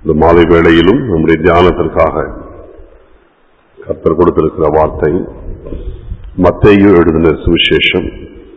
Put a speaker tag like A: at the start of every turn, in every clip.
A: இந்த மாலை வேளையிலும் நம்முடைய தியானத்திற்காக கர்த்தர் கொடுத்திருக்கிற வார்த்தை மத்தேயு எழுதின சுவிசேஷம்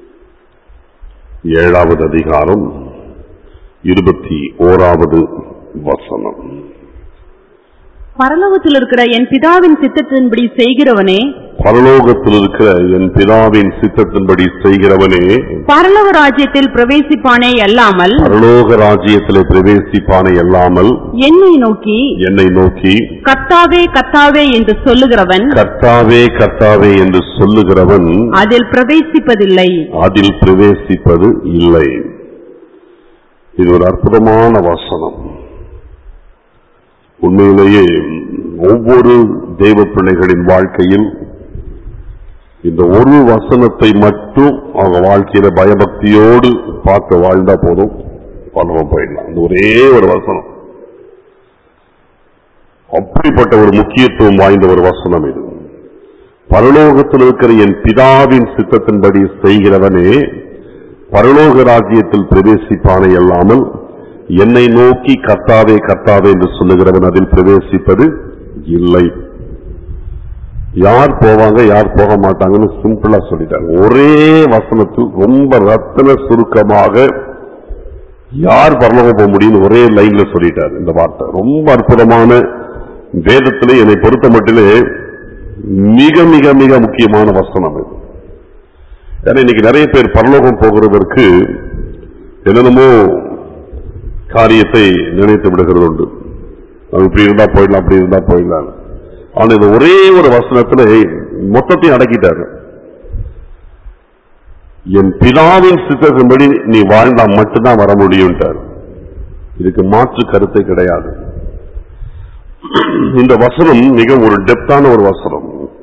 A: ஏழாவது அதிகாரம் இருபத்தி ஓராவது வசனம்
B: பரலோகத்தில் இருக்கிற என் பிதாவின் சித்தத்தின்படி செய்கிறவனே
A: பரலோகத்தில் இருக்கிற என் பிதாவின் சித்தத்தின்படி செய்கிறவனே
B: பரலோக ராஜ்யத்தில் பிரவேசிப்பானே அல்லாமல்
A: பரலோக ராஜ்யத்திலே பிரவேசிப்பானை அல்லாமல்
B: என்னை நோக்கி
A: என்னை நோக்கி
B: கத்தாவே கத்தாவே என்று சொல்லுகிறவன்
A: கர்த்தாவே கர்த்தாவே என்று சொல்லுகிறவன்
B: அதில் பிரவேசிப்பதில்லை
A: அதில் பிரவேசிப்பது இல்லை இது ஒரு அற்புதமான வசனம் உண்மையிலேயே ஒவ்வொரு தெய்வ பிள்ளைகளின் வாழ்க்கையில் இந்த ஒரு வசனத்தை மட்டும் அவங்க வாழ்க்கையில பயபக்தியோடு பார்த்து வாழ்ந்தா போதும் பரலோகம் போயிடலாம் இந்த ஒரே ஒரு வசனம் அப்படிப்பட்ட ஒரு முக்கியத்துவம் வாய்ந்த ஒரு வசனம் இது பரலோகத்தில் இருக்கிற என் பிதாவின் சித்தத்தின்படி செய்கிறவனே பரலோக ராஜ்யத்தில் பிரவேசிப்பானை அல்லாமல் என்னை நோக்கி கர்த்தாவே கர்த்தாவே என்று சொல்லுகிறவன் அதில் பிரவேசிப்பது இல்லை யார் போவாங்க யார் போக மாட்டாங்கன்னு சிம்பிளா சொல்லிட்டாங்க ஒரே வசனத்தில் ரொம்ப ரத்தன சுருக்கமாக யார் பரலோகம் போக முடியும்னு ஒரே லைன்ல சொல்லிட்டார் இந்த வார்த்தை ரொம்ப அற்புதமான வேதத்திலே என்னை பொறுத்த மட்டிலே மிக மிக மிக முக்கியமான வசனம் இது ஏன்னா இன்னைக்கு நிறைய பேர் பரலோகம் போகிறதற்கு என்னென்னமோ காரியத்தை நினைத்து விடுகிறது உண்டு நம்ம இப்படி இருந்தா போயிடலாம் அப்படி இருந்தா போயிடலாம் ஆனா இது ஒரே ஒரு வசனத்துல மொத்தத்தையும் அடக்கிட்டாரு என் பிதாவின் சித்தத்தின்படி நீ வாழ்ந்தா மட்டும்தான் வர முடியும்ட்டார் இதுக்கு மாற்று கருத்தை கிடையாது இந்த வசனம் மிக ஒரு டெப்தான ஒரு வசனம்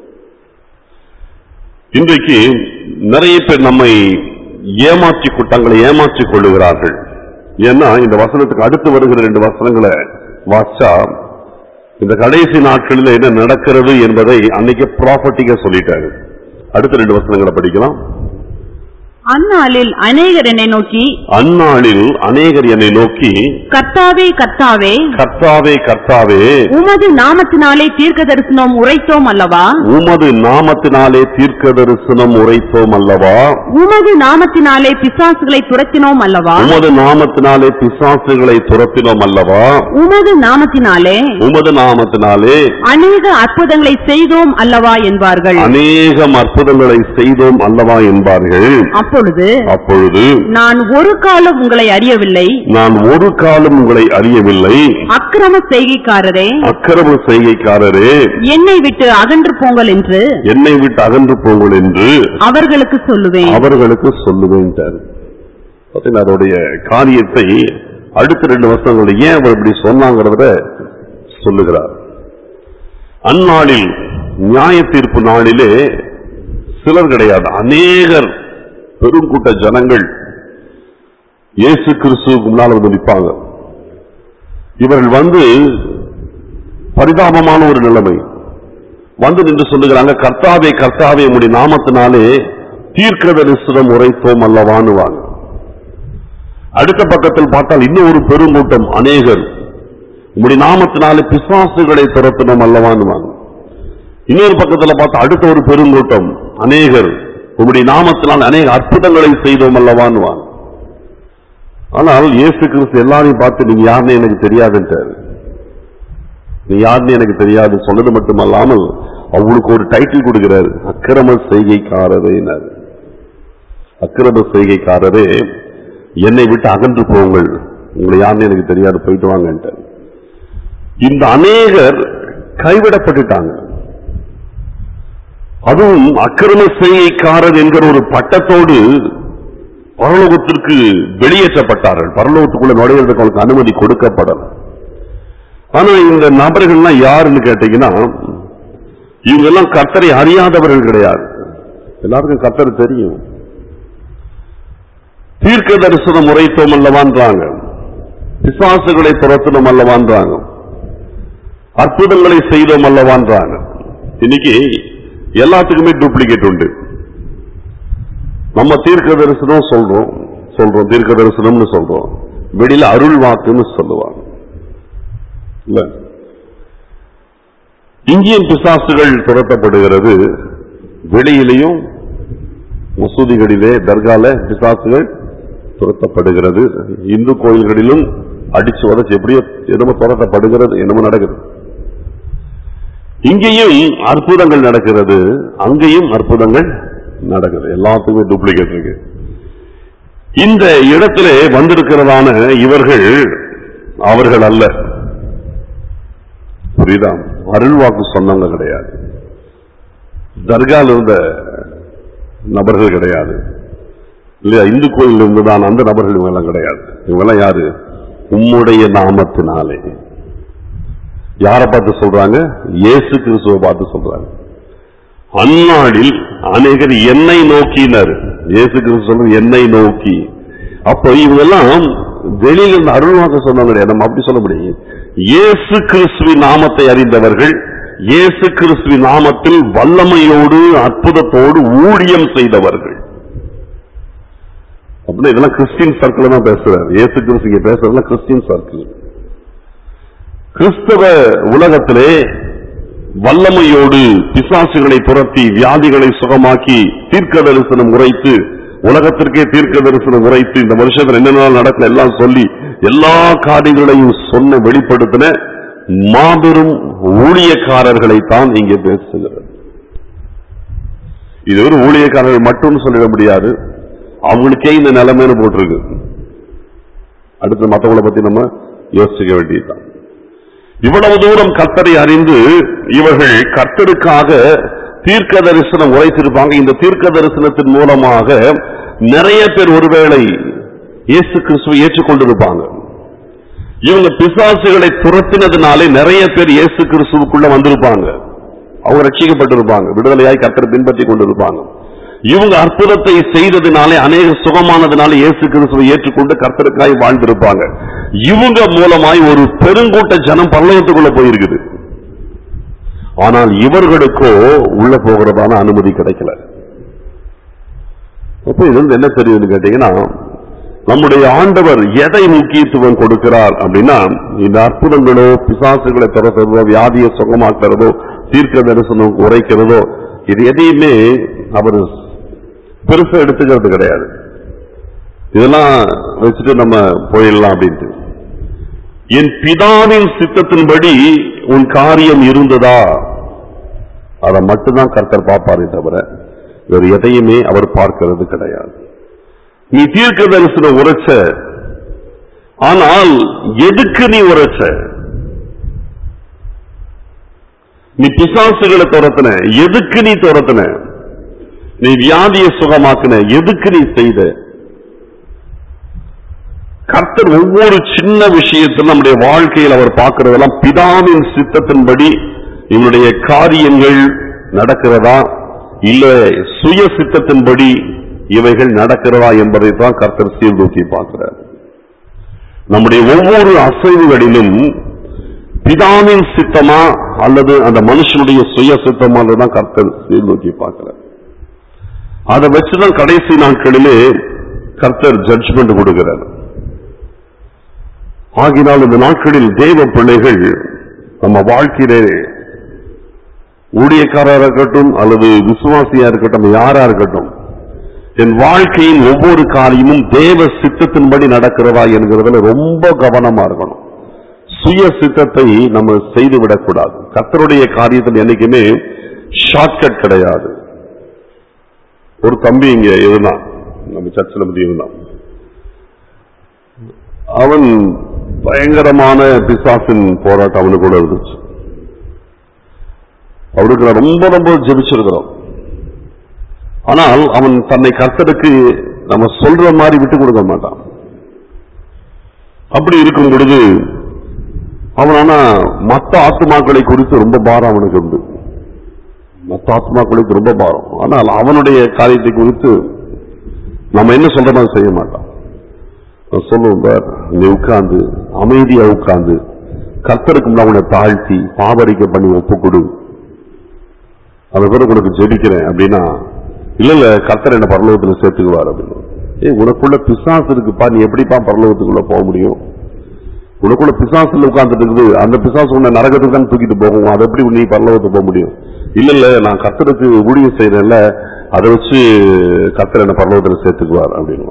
A: இன்றைக்கு நிறைய பேர் நம்மை ஏமாற்றி தங்களை ஏமாற்றிக் கொள்ளுகிறார்கள் ஏன்னா இந்த வசனத்துக்கு அடுத்து வருகிற ரெண்டு வசனங்களை வாச்சா இந்த கடைசி நாட்களில் என்ன நடக்கிறது என்பதை அன்னைக்கு ப்ராப்பர்ட்டிங்க சொல்லிட்டாரு அடுத்த ரெண்டு வசனங்களை படிக்கலாம்
B: அந்நாளில் அநேகர் என்னை நோக்கி
A: அந்நாளில் அநேகர் என்னை நோக்கி
B: கர்த்தாவே கர்த்தாவே
A: கர்த்தாவே கர்த்தாவே
B: உமது நாமத்தினாலே தீர்க்க தரிசனம் உரைத்தோம் அல்லவா
A: உமது நாமத்தினாலே தீர்க்க தரிசனம் உரைத்தோம் அல்லவா
B: உமது நாமத்தினாலே பிசாசுகளை துரத்தினோம் அல்லவா
A: உமது நாமத்தினாலே பிசாசுகளை துரத்தினோம் அல்லவா
B: உமது நாமத்தினாலே
A: உமது நாமத்தினாலே
B: அநேக அற்புதங்களை செய்தோம் அல்லவா என்பார்கள்
A: அநேகம் அற்புதங்களை செய்தோம் அல்லவா என்பார்கள்
B: அப்பொழுது
A: அப்பொழுது
B: நான் ஒரு காலம் உங்களை அறியவில்லை
A: நான் ஒரு காலம் உங்களை அறியவில்லை
B: அக்கிரம செய்கைக்காரரே
A: அக்கிரம செய்கைக்காரரே
B: என்னை விட்டு அகன்று போங்கள் என்று
A: என்னை விட்டு அகன்று போங்கள் என்று
B: அவர்களுக்கு சொல்லுவேன்
A: அவர்களுக்கு சொல்லுவேன் பார்த்தீங்கன்னா அதோடைய காரியத்தை அடுத்த ரெண்டு வருஷங்கள் ஏன் அவர் இப்படி சொன்னாங்கிறத சொல்லுகிறார் அந்நாளில் நியாய தீர்ப்பு நாளிலே சிலர் கிடையாது அநேகர் பெருங்கூட்ட ஜனங்கள் இயேசு கிறிஸ்துவுக்கு முன்னால் வந்து நிற்பாங்க இவர்கள் வந்து பரிதாபமான ஒரு நிலைமை வந்து நின்று சொல்லுகிறாங்க கர்த்தாவே கர்த்தாவே உம்முடைய நாமத்தினாலே தீர்க்க தரிசனம் உரைத்தோம் அல்லவான்னுவாங்க அடுத்த பக்கத்தில் பார்த்தால் இன்னும் ஒரு பெருங்கூட்டம் அநேகர் உம்முடைய நாமத்தினாலே பிசாசுகளை துரத்தினோம் அல்லவான்னுவாங்க இன்னொரு பக்கத்துல பார்த்தா அடுத்த ஒரு பெருங்கூட்டம் அநேகர் உம்முடைய நாமத்தினால் அநேக அற்புதங்களை செய்தோம் அல்லவான்னுவாங்க ஆனால் இயேசு கிறிஸ்து எல்லாரையும் பார்த்து நீங்க யாருன்னு எனக்கு தெரியாதுன்ட்டாரு நீ யாருன்னு எனக்கு தெரியாது சொன்னது மட்டுமல்லாமல் அவங்களுக்கு ஒரு டைட்டில் கொடுக்கிறாரு அக்கிரம செய்கைக்காரரேனாரு அக்கிரம செய்கைக்காரரே என்னை விட்டு அகன்று போங்கள் உங்களை யாருன்னு எனக்கு தெரியாது போயிட்டு வாங்கன்ட்டார் இந்த அநேகர் கைவிடப்பட்டுட்டாங்க அதுவும் அக்கிரம செய்கைக்காரர் என்கிற ஒரு பட்டத்தோடு பரலோகத்திற்கு வெளியேற்றப்பட்டார்கள் பரலோகத்துக்குள்ள நுழையிறதுக்கு அவங்களுக்கு அனுமதி கொடுக்கப்படல ஆனா இந்த நபர்கள்லாம் யாருன்னு கேட்டீங்கன்னா இவங்க எல்லாம் கர்த்தரை அறியாதவர்கள் கிடையாது எல்லாருக்கும் கர்த்தர் தெரியும் தீர்க்க தரிசனம் உரைத்தோம் அல்லவான்றாங்க பிசாசுகளை துரத்தினோம் அல்லவான்றாங்க அற்புதங்களை செய்தோம் அல்லவான்றாங்க இன்னைக்கு எல்லாத்துக்குமே டூப்ளிகேட் உண்டு நம்ம தீர்க்க தரிசனம் சொல்றோம் சொல்றோம் தீர்க்க தரிசனம்னு சொல்றோம் வெளியில அருள் வாக்குன்னு சொல்லுவாங்க இல்ல இங்கேயும் பிசாசுகள் துரத்தப்படுகிறது வெளியிலையும் மசூதிகளிலே தர்கால பிசாசுகள் துரத்தப்படுகிறது இந்து கோயில்களிலும் அடிச்சு உதச்சு எப்படியோ என்னமோ துரத்தப்படுகிறது என்னமோ நடக்குது இங்கேயும் அற்புதங்கள் நடக்கிறது அங்கேயும் அற்புதங்கள் நடக்குது எல்லாத்துக்குமே டூப்ளிகேட் இருக்கு இந்த இடத்திலே வந்திருக்கிறதான இவர்கள் அவர்கள் அல்ல புரியுதா அருள்வாக்கு சொன்னவங்க கிடையாது தர்கால இருந்த நபர்கள் கிடையாது இல்லையா இந்து கோயில் இருந்துதான் அந்த நபர்கள் இவங்க எல்லாம் கிடையாது இவங்க எல்லாம் யாரு உம்முடைய நாமத்தினாலே யாரை பார்த்து சொல்றாங்க இயேசு கிறிஸ்துவை பார்த்து சொல்றாங்க அந்நாளில் அநேகர் என்னை நோக்கினர் இயேசு கிறிஸ்து சொல்றது என்னை நோக்கி அப்போ இவங்கெல்லாம் வெளியில இருந்து அருள்வாக்க சொன்னாங்க கிடையாது நம்ம அப்படி சொல்ல முடியும் இயேசு கிறிஸ்துவின் நாமத்தை அறிந்தவர்கள் இயேசு கிறிஸ்துவின் நாமத்தில் வல்லமையோடு அற்புதத்தோடு ஊழியம் செய்தவர்கள் அப்படின்னா இதெல்லாம் கிறிஸ்டின் சர்க்கிள் தான் பேசுறாரு இயேசு கிறிஸ்து இங்க பேசுறதுலாம் கிறிஸ்டின் சர்க்கிள் கிறிஸ்தவ உலகத்திலே வல்லமையோடு பிசாசுகளை துரத்தி வியாதிகளை சுகமாக்கி தீர்க்க தரிசனம் உரைத்து உலகத்திற்கே தீர்க்க தரிசனம் உரைத்து இந்த வருஷத்துல என்னென்ன நடக்கல எல்லாம் சொல்லி எல்லா காரியங்களையும் சொன்ன வெளிப்படுத்தின மாபெரும் ஊழியக்காரர்களை தான் இங்கே பேசுகிறது இது ஒரு ஊழியக்காரர்கள் மட்டும் சொல்லிட முடியாது அவங்களுக்கே இந்த நிலைமைன்னு போட்டிருக்கு அடுத்து மற்றவங்களை பத்தி நம்ம யோசிக்க வேண்டியதுதான் இவ்வளவு தூரம் கர்த்தரை அறிந்து இவர்கள் கர்த்தருக்காக தீர்க்க தரிசனம் உரைத்திருப்பாங்க இந்த தீர்க்க தரிசனத்தின் மூலமாக நிறைய பேர் ஒருவேளை இயேசு கிறிஸ்துவை ஏற்றுக்கொண்டிருப்பாங்க இவங்க பிசாசுகளை துரத்தினதுனாலே நிறைய பேர் இயேசு கிறிஸ்துவுக்குள்ள வந்திருப்பாங்க அவங்க ரட்சிக்கப்பட்டிருப்பாங்க விடுதலையாய் கர்த்தரை பின்பற்றி கொண்டிருப்பாங்க இவங்க அற்புதத்தை செய்ததினாலே அநேக சுகமானதுனால இயேசு கிறிஸ்துவை ஏற்றுக்கொண்டு கர்த்தருக்காய் வாழ்ந்திருப்பாங்க இவங்க மூலமாய் ஒரு பெருங்கூட்ட ஜனம் பரலோகத்துக்குள்ள போயிருக்குது ஆனால் இவர்களுக்கோ உள்ள போகிறதான அனுமதி கிடைக்கல அப்ப இது வந்து என்ன தெரியுதுன்னு கேட்டீங்கன்னா நம்முடைய ஆண்டவர் எதை முக்கியத்துவம் கொடுக்கிறார் அப்படின்னா இந்த அற்புதங்களோ பிசாசுகளை துரத்துறதோ வியாதியை சுகமாக்குறதோ தீர்க்க தரிசனம் உரைக்கிறதோ இது எதையுமே அவர் பெருசா எடுத்துக்கிறது கிடையாது இதெல்லாம் வச்சுட்டு நம்ம போயிடலாம் அப்படின்ட்டு என் பிதாவின் சித்தத்தின்படி உன் காரியம் இருந்ததா அதை மட்டும்தான் கர்த்தர் பார்ப்பாரே தவிர வேறு எதையுமே அவர் பார்க்கிறது கிடையாது நீ தீர்க்க தரிசனம் உரைச்ச ஆனால் எதுக்கு நீ உரைச்ச நீ பிசாசுகளை துரத்தின எதுக்கு நீ துரத்தின நீ வியாதியை சுகமாக்குன எதுக்கு நீ செய்த கர்த்தர் ஒவ்வொரு சின்ன விஷயத்திலும் நம்முடைய வாழ்க்கையில் அவர் பார்க்கிறதெல்லாம் பிதாவின் சித்தத்தின்படி இவனுடைய காரியங்கள் நடக்கிறதா இல்ல சுய சித்தத்தின்படி இவைகள் நடக்கிறதா என்பதை தான் கர்த்தர் சீர்தூக்கி பார்க்கிறார் நம்முடைய ஒவ்வொரு அசைவுகளிலும் பிதாவின் சித்தமா அல்லது அந்த மனுஷனுடைய சுய சித்தமா தான் கர்த்தர் சீர்தூக்கி பார்க்கிறார் அதை வச்சுதான் கடைசி நாட்களிலே கர்த்தர் ஜட்ஜ்மெண்ட் கொடுக்கிறார் ஆகினால் இந்த நாட்களில் தேவ பிள்ளைகள் நம்ம வாழ்க்கையிலே ஊழியக்காரா இருக்கட்டும் அல்லது விசுவாசியா இருக்கட்டும் யாரா இருக்கட்டும் என் வாழ்க்கையின் ஒவ்வொரு காரியமும் தேவ சித்தத்தின்படி நடக்கிறதா என்கிறதுல ரொம்ப கவனமா இருக்கணும் சுய சித்தத்தை நம்ம செய்து விடக்கூடாது கர்த்தருடைய காரியத்தில் என்னைக்குமே ஷார்ட்கட் கிடையாது ஒரு தம்பி இங்க இருந்தான் நம்ம சர்ச்சில் பத்தி இருந்தான் அவன் பயங்கரமான பிசாசின் போராட்டம் அவனுக்கு கூட இருந்துச்சு அவருக்கு நான் ரொம்ப ரொம்ப ஜெபிச்சிருக்கிறோம் ஆனால் அவன் தன்னை கர்த்தருக்கு நம்ம சொல்ற மாதிரி விட்டு கொடுக்க மாட்டான் அப்படி இருக்கும் பொழுது அவன் ஆனா மத்த ஆத்மாக்களை குறித்து ரொம்ப பாரம் அவனுக்கு உண்டு மத்த ஆத்மாக்களுக்கு ரொம்ப பாரம் ஆனால் அவனுடைய காரியத்தை குறித்து நம்ம என்ன சொல்ற மாதிரி செய்ய மாட்டான் நான் சொல்லுவோம் பார், நீ உட்கார்ந்து அமைதியா உட்கார்ந்து கர்த்தருக்கு முன்ன அவனை தாழ்த்தி பாவரிக்க பண்ணி ஒப்பு கொடு அந்த பிறகு உனக்கு ஜெபிக்கிறேன் அப்படின்னா இல்ல இல்ல கர்த்தர் என்ன பரலோகத்துல சேர்த்துக்குவார் அப்படின்னு ஏய் உனக்குள்ள பிசாசு இருக்குப்பா நீ எப்படிப்பா பரலோகத்துக்குள்ள போக முடியும் உனக்குள்ள பிசாசுல உட்கார்ந்துட்டு இருக்குது அந்த பிசாசு உன்னை நரகத்துக்கு தான் தூக்கிட்டு போகும் அதை எப்படி நீ பரலோகத்துக்கு போக முடியும் இல்ல இல்ல நான் கத்தருக்கு ஊழியம் செய்யறேன்ல அதை வச்சு கத்தர் என்ன பரலோகத்துல சேர்த்துக்குவார் அப்படின்னு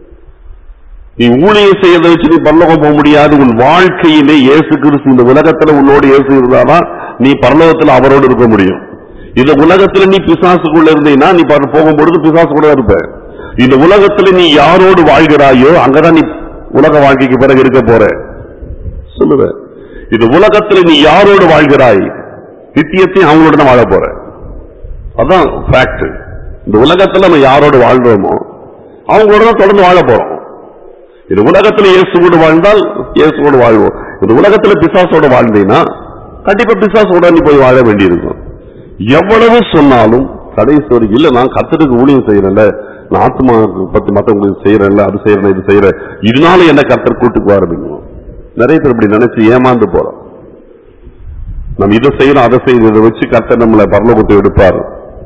A: நீ ஊழியம் செய்யறதை வச்சு நீ பரலோகம் போக முடியாது உன் வாழ்க்கையிலே இயேசு கிறிஸ்து இந்த உலகத்துல உன்னோடு இயேசு இருந்தாதான் நீ பரலோகத்துல அவரோடு இருக்க முடியும் இந்த உலகத்துல நீ பிசாசுக்குள்ள இருந்தீன்னா நீ பர- போகும்பொழுது பிசாசு கூட இருப்ப இந்த உலகத்துல நீ யாரோடு வாழ்கிறாயோ அங்கதான் நீ உலக வாழ்க்கைக்கு பிறகு இருக்க போற சொல்லுவ இந்த உலகத்துல நீ யாரோடு வாழ்கிறாய் நித்தியத்தையும் அவங்களோட தான் வாழ போற அதான் ஃபேக்ட் இந்த உலகத்துல நம்ம யாரோடு வாழ்றோமோ அவங்களோட தான் தொடர்ந்து வாழ போறோம் இந்த உலகத்துல இயேசுவோடு வாழ்ந்தால் இயேசுவோடு வாழ்வோம் இந்த உலகத்துல பிசாசோட வாழ்ந்தீங்கன்னா கண்டிப்பா பிசாசோட நீ போய் வாழ வேண்டியிருக்கும் எவ்வளவு சொன்னாலும் கடைசி வரைக்கும் இல்ல நான் கத்தருக்கு ஊழியம் செய்யறேன்ல நான் ஆத்மா பத்தி மத்தவங்களுக்கு செய்யறேன்ல அது செய்யறேன் இது செய்யறேன் இதனால என்ன கத்தர் கூட்டுக்கு ஆரம்பிக்கணும் நிறைய பேர் இப்படி நினைச்சு ஏமாந்து போறோம் நம்ம இதை செய்யறோம் அதை செய்யறோம் இதை வச்சு கத்தர் நம்மளை பரலோகத்தை எடுப்பார்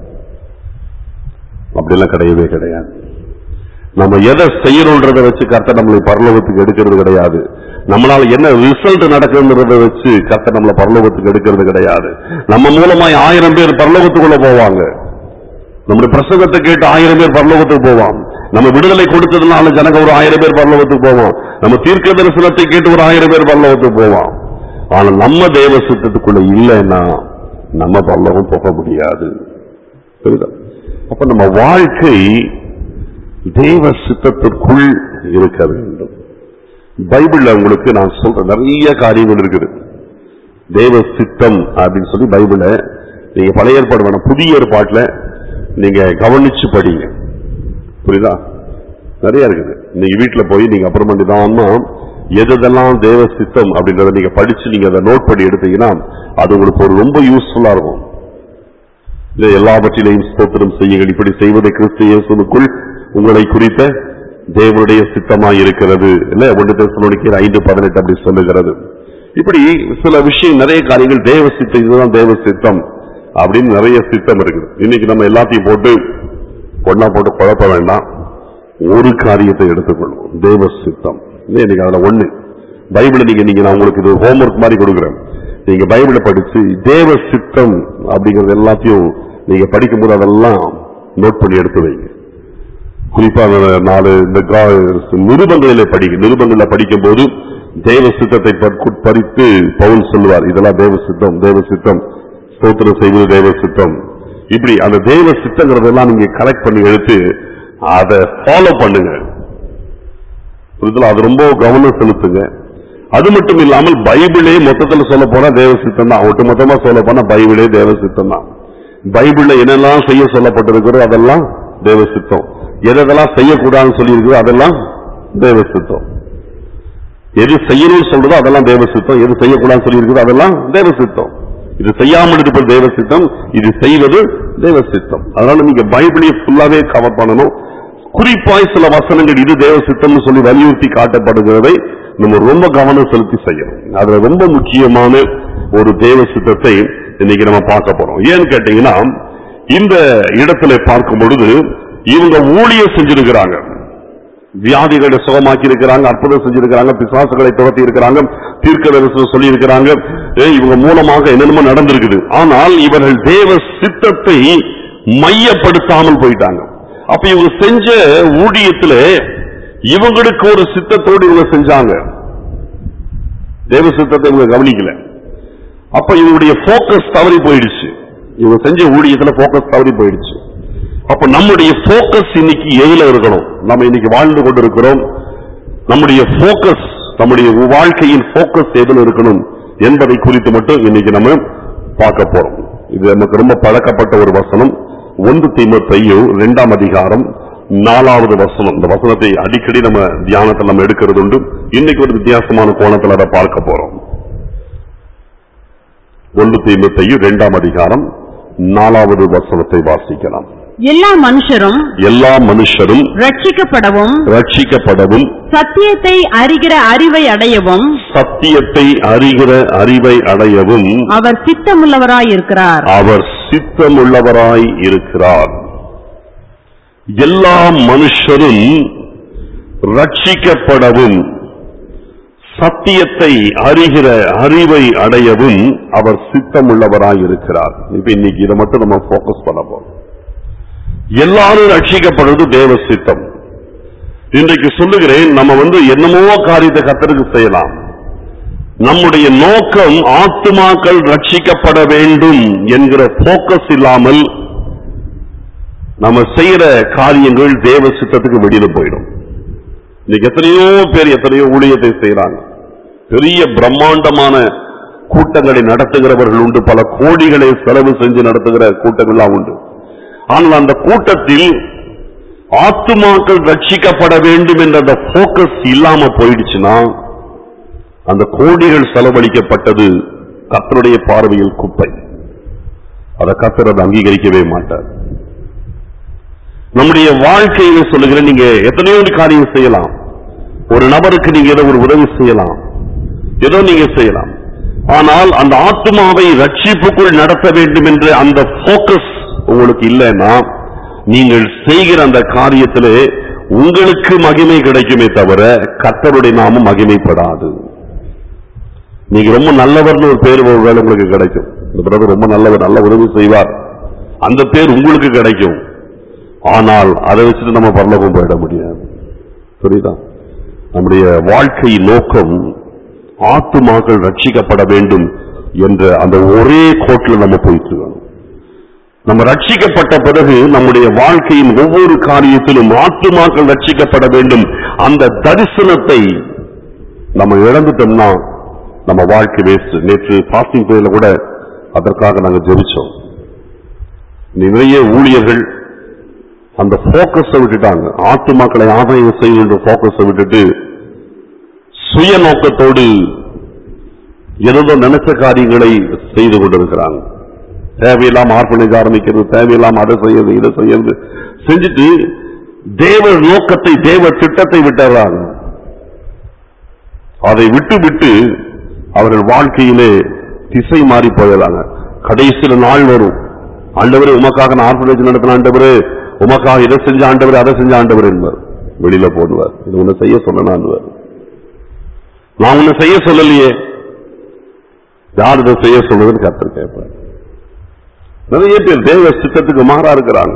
A: அப்படிலாம் கிடையவே கிடையாது நம்ம எதை செய்யறோன்றதை வச்சு கர்த்தர் நம்மளை பரலோகத்துக்கு எடுக்கிறது கிடையாது நம்மளால என்ன ரிசல்ட் நடக்குதுன்றத வச்சு கர்த்தர் நம்மளை பரலோகத்துக்கு எடுக்கிறது கிடையாது நம்ம மூலமாய் ஆயிரம் பேர் பரலோகத்துக்குள்ள போவாங்க நம்முடைய பிரசங்கத்தை கேட்டு ஆயிரம் பேர் பரலோகத்துக்கு போவான் நம்ம விடுதலை கொடுத்ததுனால ஜனங்க ஒரு ஆயிரம் பேர் பரலோகத்துக்கு போவோம் நம்ம தீர்க்க தரிசனத்தை கேட்டு ஒரு ஆயிரம் பேர் பரலோகத்துக்கு போவான் ஆனா நம்ம தேவ சித்தத்துக்குள்ள இல்லைன்னா நம்ம பரலோகம் போக முடியாது புரியுதா அப்ப நம்ம வாழ்க்கை தேவ சித்தத்திற்குள் இருக்க வேண்டும் பைபிள்ல உங்களுக்கு நான் சொல்ற நிறைய காரியங்கள் இருக்குது தேவ சித்தம் அப்படின்னு சொல்லி பைபிள நீங்க பழைய ஏற்பாடு வேணாம் புதிய ஏற்பாட்டுல நீங்க கவனிச்சு படிங்க புரியுதா நிறைய இருக்குது நீங்க வீட்டுல போய் நீங்க அப்புறமா நிதானமா எதெல்லாம் தேவ சித்தம் அப்படின்றத நீங்க படிச்சு நீங்க அதை நோட் பண்ணி எடுத்தீங்கன்னா அது உங்களுக்கு ஒரு ரொம்ப யூஸ்ஃபுல்லா இருக்கும் இல்லை எல்லாவற்றிலையும் ஸ்தோத்திரம் செய்யுங்கள் இப்படி செய்வதை கிறிஸ்து இயேசுவுக்குள் உங்களை குறித்த தேவனுடைய சித்தமாய் இருக்கிறது இல்ல ஒன்று தெசலோனிக்கேயர் ஐந்து பதினெட்டு அப்படி சொல்லுகிறது இப்படி சில விஷயம் நிறைய காரியங்கள் தேவ சித்தம் இதுதான் தேவ சித்தம் அப்படின்னு நிறைய சித்தம் இருக்குது இன்னைக்கு நம்ம எல்லாத்தையும் போட்டு ஒண்ணா போட்டு குழப்ப வேண்டாம் ஒரு காரியத்தை எடுத்துக்கொள்வோம் தேவ சித்தம் இல்லை, இன்னைக்கு அதுல ஒண்ணு பைபிளை நீங்க நீங்க நான் உங்களுக்கு இது ஹோம்ஒர்க் மாதிரி கொடுக்குறேன் நீங்க பைபிளை படிச்சு தேவ சித்தம் அப்படிங்கறது எல்லாத்தையும் நீங்க படிக்கும்போது அதெல்லாம் நோட் பண்ணி எடுத்து வைங்க குறிப்பா அந்த நாலு இந்த கா- நிருபங்களிலே படிக்க நிருபங்களில படிக்கும் போது தேவ சித்தத்தை பற்- பறித்து பவுல் சொல்லுவார் இதெல்லாம் தேவ சித்தம் தேவ சித்தம் ஸ்தோத்திரம் செய்வது தேவ சித்தம் இப்படி அந்த தேவ சித்தங்கிறதெல்லாம் நீங்க கலெக்ட் பண்ணி எடுத்து அதை ஃபாலோ பண்ணுங்க புரியுதுல? அது ரொம்ப கவனம் செலுத்துங்க அது மட்டும் இல்லாமல் பைபிளே மொத்தத்துல சொல்ல போனா தேவ சித்தம் தான் ஒட்டு மொத்தமா சொல்ல போனா பைபிளே தேவ சித்தம் தான் பைபிள்ல என்னெல்லாம் செய்ய சொல்லப்பட்டிருக்கிறோ அதெல்லாம் தேவ சித்தம் எதெல்லாம் செய்யக்கூடாதுன்னு சொல்லி அதெல்லாம் தேவ சித்தம் எது செய்யணும்னு சொல்றதோ அதெல்லாம் தேவ சித்தம் எது செய்யக்கூடாதுன்னு சொல்லி அதெல்லாம் தேவ சித்தம் இது செய்யாமல் இருப்பது தேவ சித்தம் இது செய்வது தேவ சித்தம் அதனால நீங்க பைபிளையே ஃபுல்லாவே கவர் பண்ணணும் குறிப்பாய் சில வசனங்கள் இது தேவ சித்தம்னு சொல்லி வலியுறுத்தி காட்டப்படுகிறதை நம்ம ரொம்ப கவனம் செலுத்தி செய்யணும் அதுல ரொம்ப முக்கியமான ஒரு தேவ சித்தத்தை இன்னைக்கு நம்ம பார்க்க போறோம் ஏன்னு கேட்டீங்கன்னா இந்த இடத்துல பார்க்கும் பொழுது இவங்க ஊழியம் செஞ்சிருக்கிறாங்க வியாதிகளை சுகமாக்கி இருக்கிறாங்க அற்புதம் செஞ்சிருக்கிறாங்க பிசாசுகளை துரத்தி இருக்கிறாங்க தீர்க்க தரிசனம் சொல்லி இருக்கிறாங்க இவங்க மூலமாக என்னென்னமோ நடந்திருக்குது ஆனால் இவர்கள் தேவ சித்தத்தை மையப்படுத்தாமல் போயிட்டாங்க அப்ப இவங்க செஞ்ச ஊழியத்துல இவங்களுக்கு ஒரு சித்தத்தோடு இவங்க செஞ்சாங்க தேவ சித்தத்தை இவங்க கவனிக்கல அப்ப இவங்களுடைய போக்கஸ் தவறி போயிடுச்சு இவங்க செஞ்ச ஊழியத்துல போக்கஸ் தவறி போயிடுச்சு அப்ப நம்முடைய போக்கஸ் இன்னைக்கு எதுல இருக்கணும் நம்ம இன்னைக்கு வாழ்ந்து கொண்டிருக்கிறோம் நம்முடைய போக்கஸ் நம்முடைய வாழ்க்கையின் போக்கஸ் எதுல இருக்கணும் என்பதை குறித்து மட்டும் இன்னைக்கு நம்ம பார்க்க போறோம் இது நமக்கு ரொம்ப பழக்கப்பட்ட ஒரு வசனம் ஒன்று தீமத்தையும் இரண்டாம் அதிகாரம் நாலாவது வசனம் இந்த வசனத்தை அடிக்கடி நம்ம தியானத்தில் நம்ம எடுக்கிறது உண்டு இன்னைக்கு ஒரு வித்தியாசமான கோணத்தில் அதை பார்க்க போறோம் ஒன்று தீமத்தையும் இரண்டாம் அதிகாரம் நாலாவது வசனத்தை வாசிக்கலாம்
B: எல்லா மனுஷரும்
A: எல்லா மனுஷரும்
B: ரட்சிக்கப்படவும்
A: ரட்சிக்கப்படவும்
B: சத்தியத்தை அறிகிற அறிவை அடையவும்
A: சத்தியத்தை அறிகிற அறிவை அடையவும்
B: அவர் சித்தமுள்ளவராயிருக்கிறார்
A: அவர் சித்தமுள்ளவராய் இருக்கிறார் எல்லா மனுஷரும் ரட்சிக்கப்படவும் சத்தியத்தை அறிகிற அறிவை அடையவும் அவர் சித்தமுள்ளவராய் இருக்கிறார் இப்ப இன்னைக்கு இதை மட்டும் நம்ம போக்கஸ் பண்ண போறோம் எல்லாரும் ரட்சிக்கப்படுறது தேவ சித்தம் இன்றைக்கு சொல்லுகிறேன் நம்ம வந்து என்னமோ காரியத்தை கத்தருக்கு செய்யலாம் நம்முடைய நோக்கம் ஆத்துமாக்கள் ரட்சிக்கப்பட வேண்டும் என்கிற போக்கஸ் இல்லாமல் நம்ம செய்யற காரியங்கள் தேவ சித்தத்துக்கு வெளியில போயிடும் இன்னைக்கு எத்தனையோ பேர் எத்தனையோ ஊழியத்தை செய்யறாங்க பெரிய பிரம்மாண்டமான கூட்டங்களை நடத்துகிறவர்கள் உண்டு பல கோடிகளை செலவு செஞ்சு நடத்துகிற கூட்டங்கள்லாம் உண்டு ஆனால் அந்த கூட்டத்தில் ஆத்துமாக்கள் ரட்சிக்கப்பட வேண்டும் என்ற அந்த போக்கஸ் இல்லாம போயிடுச்சுன்னா அந்த கோடிகள் செலவழிக்கப்பட்டது கத்தருடைய பார்வையில் குப்பை அதை கத்தர் அதை அங்கீகரிக்கவே மாட்டார் நம்முடைய வாழ்க்கையில சொல்லுகிற நீங்க எத்தனையோ ஒரு காரியம் செய்யலாம் ஒரு நபருக்கு நீங்க ஏதோ ஒரு உதவி செய்யலாம் ஏதோ நீங்க செய்யலாம் ஆனால் அந்த ஆத்மாவை ரட்சிப்புக்குள் நடத்த வேண்டும் என்ற அந்த போக்கஸ் உங்களுக்கு இல்லைன்னா நீங்கள் செய்கிற அந்த காரியத்திலே உங்களுக்கு மகிமை கிடைக்குமே தவிர கர்த்தருடைய நாமம் மகிமைப்படாது நீங்க ரொம்ப நல்லவர்னு ஒரு பேர் ஒருவேளை உங்களுக்கு கிடைக்கும் இந்த பிரதர் ரொம்ப நல்லவர் நல்ல உதவி செய்வார் அந்த பேர் உங்களுக்கு கிடைக்கும் ஆனால் அதை வச்சுட்டு நம்ம பரலோகம் போயிட முடியாது புரியுதா நம்முடைய வாழ்க்கை நோக்கம் ஆத்துமாக்கள் ரட்சிக்கப்பட வேண்டும் என்ற அந்த ஒரே கோட்டில் நம்ம போயிட்டு இருக்கணும் நம்ம ரட்சிக்கப்பட்ட பிறகு நம்முடைய வாழ்க்கையின் ஒவ்வொரு காரியத்திலும் ஆத்துமாக்கள் ரட்சிக்கப்பட வேண்டும் அந்த தரிசனத்தை நம்ம இழந்துட்டோம்னா நம்ம வாழ்க்கை வேஸ்ட் நேற்று பாஸ்டிங் பிரேயர்ல கூட அதற்காக நாங்க ஜெபிச்சோம் நிறைய ஊழியர்கள் அந்த போக்கஸை விட்டுட்டாங்க ஆத்துமாக்களை ஆதாயம் செய்கின்ற போக்கஸை விட்டுட்டு சுய நோக்கத்தோடு ஏதோ நினைச்ச காரியங்களை செய்து கொண்டிருக்கிறாங்க தேவையில்லாம ஆர்ப்பணிக்க ஆரம்பிக்கிறது தேவையில்லாம அதை செய்யறது இதை செய்யறது செஞ்சுட்டு தேவ நோக்கத்தை தேவ திட்டத்தை விட்டுறாங்க அதை விட்டு விட்டு அவர்கள் வாழ்க்கையிலே திசை மாறி போயிடறாங்க கடைசியில நாள் வரும் ஆண்டவரே உமக்காக நான் ஆர்ப்பணிச்சு நடத்தின ஆண்டவரே உமக்காக இதை செஞ்ச ஆண்டவர் அதை செஞ்ச ஆண்டவர் என்பார் வெளியில போடுவார் இது உன்னை செய்ய சொன்னான்வார் நான் உன்னை செய்ய சொல்லலையே யார் இதை செய்ய சொல்லுதுன்னு கத்தர் கேட்பார் நிறைய பேர் தேவ சித்தத்துக்கு மாறா இருக்கிறாங்க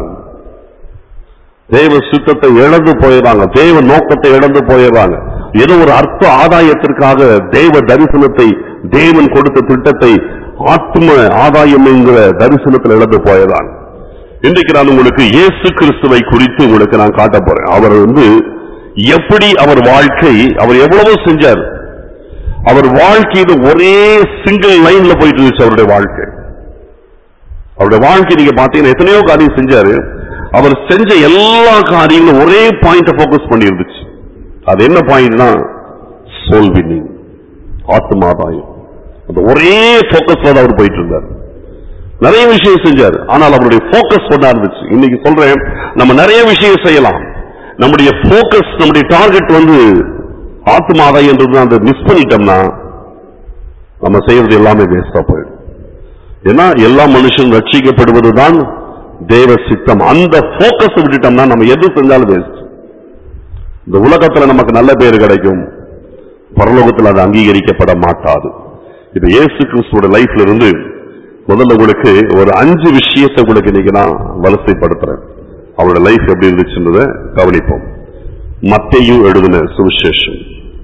A: தேவ சித்தத்தை இழந்து போயிடுறாங்க தேவ நோக்கத்தை இழந்து போயிடுறாங்க ஏதோ ஒரு அற்ப ஆதாயத்திற்காக தேவ தரிசனத்தை தேவன் கொடுத்த திட்டத்தை ஆத்ம ஆதாயம் என்கிற தரிசனத்தில் இழந்து போயிடுறாங்க இன்றைக்கு நான் உங்களுக்கு இயேசு கிறிஸ்துவை குறித்து உங்களுக்கு நான் காட்ட போறேன் அவர் வந்து எப்படி அவர் வாழ்க்கை அவர் எவ்வளவோ செஞ்சார் அவர் வாழ்க்கையில ஒரே சிங்கிள் லைன்ல போயிட்டு இருந்துச்சு அவருடைய வாழ்க்கை அவருடைய வாழ்க்கை நீங்க பாத்தீங்கன்னா எத்தனையோ காரியம் செஞ்சாரு அவர் செஞ்ச எல்லா காரியங்களும் ஒரே பாயிண்ட போக்கஸ் பண்ணி இருந்துச்சு அது என்ன பாயிண்ட்னா சோல் வின்னிங் ஆத்மாதாயம் அந்த ஒரே போக்கஸ்ல அவர் போயிட்டு இருந்தார் நிறைய விஷயம் செஞ்சார் ஆனால் அவருடைய போக்கஸ் ஒன்னா இருந்துச்சு இன்னைக்கு சொல்றேன் நம்ம நிறைய விஷயம் செய்யலாம் நம்முடைய போக்கஸ் நம்முடைய டார்கெட் வந்து ஆத்மாதாயம் என்றது அந்த மிஸ் பண்ணிட்டோம்னா நம்ம செய்யறது எல்லாமே வேஸ்டா போயிடும் ஏன்னா எல்லா மனுஷன் ரட்சிக்கப்படுவதுதான் தேவ சித்தம் அந்த போக்கஸ் விட்டுட்டோம்னா நம்ம எது செஞ்சாலும் வேஸ்ட் இந்த உலகத்துல நமக்கு நல்ல பேர் கிடைக்கும் பரலோகத்தில் அது அங்கீகரிக்கப்பட மாட்டாது இப்ப இயேசு கிறிஸ்துவோட லைஃப்ல இருந்து முதல்ல உங்களுக்கு ஒரு அஞ்சு விஷயத்தை உங்களுக்கு இன்னைக்கு நான் வரிசைப்படுத்துறேன் அவரோட லைஃப் எப்படி இருந்துச்சுன்றத கவனிப்போம் மத்தேயு எழுதின சுவிசேஷம்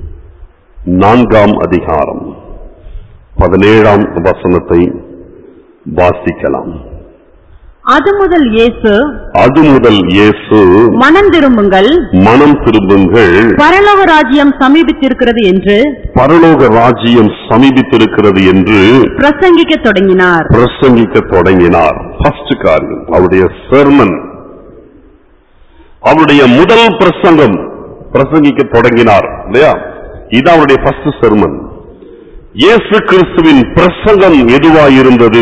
A: நான்காம் அதிகாரம் பதினேழாம் வசனத்தை வாசிக்கலாம்
B: அது முதல் இயேசு
A: அது முதல் இயேசு
B: மனம் திரும்புங்கள்
A: மனம் திரும்புங்கள்
B: பரலோக ராஜ்யம் சமீபித்திருக்கிறது என்று
A: பரலோக ராஜ்யம் சமீபித்திருக்கிறது என்று
B: பிரசங்கிக்க தொடங்கினார்
A: பிரசங்கிக்க தொடங்கினார் ஃபர்ஸ்ட் காரியம் அவருடைய செர்மன் அவருடைய முதல் பிரசங்கம் பிரசங்கிக்க தொடங்கினார் இல்லையா இது அவருடைய ஃபர்ஸ்ட் செர்மன் இயேசு கிறிஸ்துவின் பிரசங்கம் எதுவா இருந்தது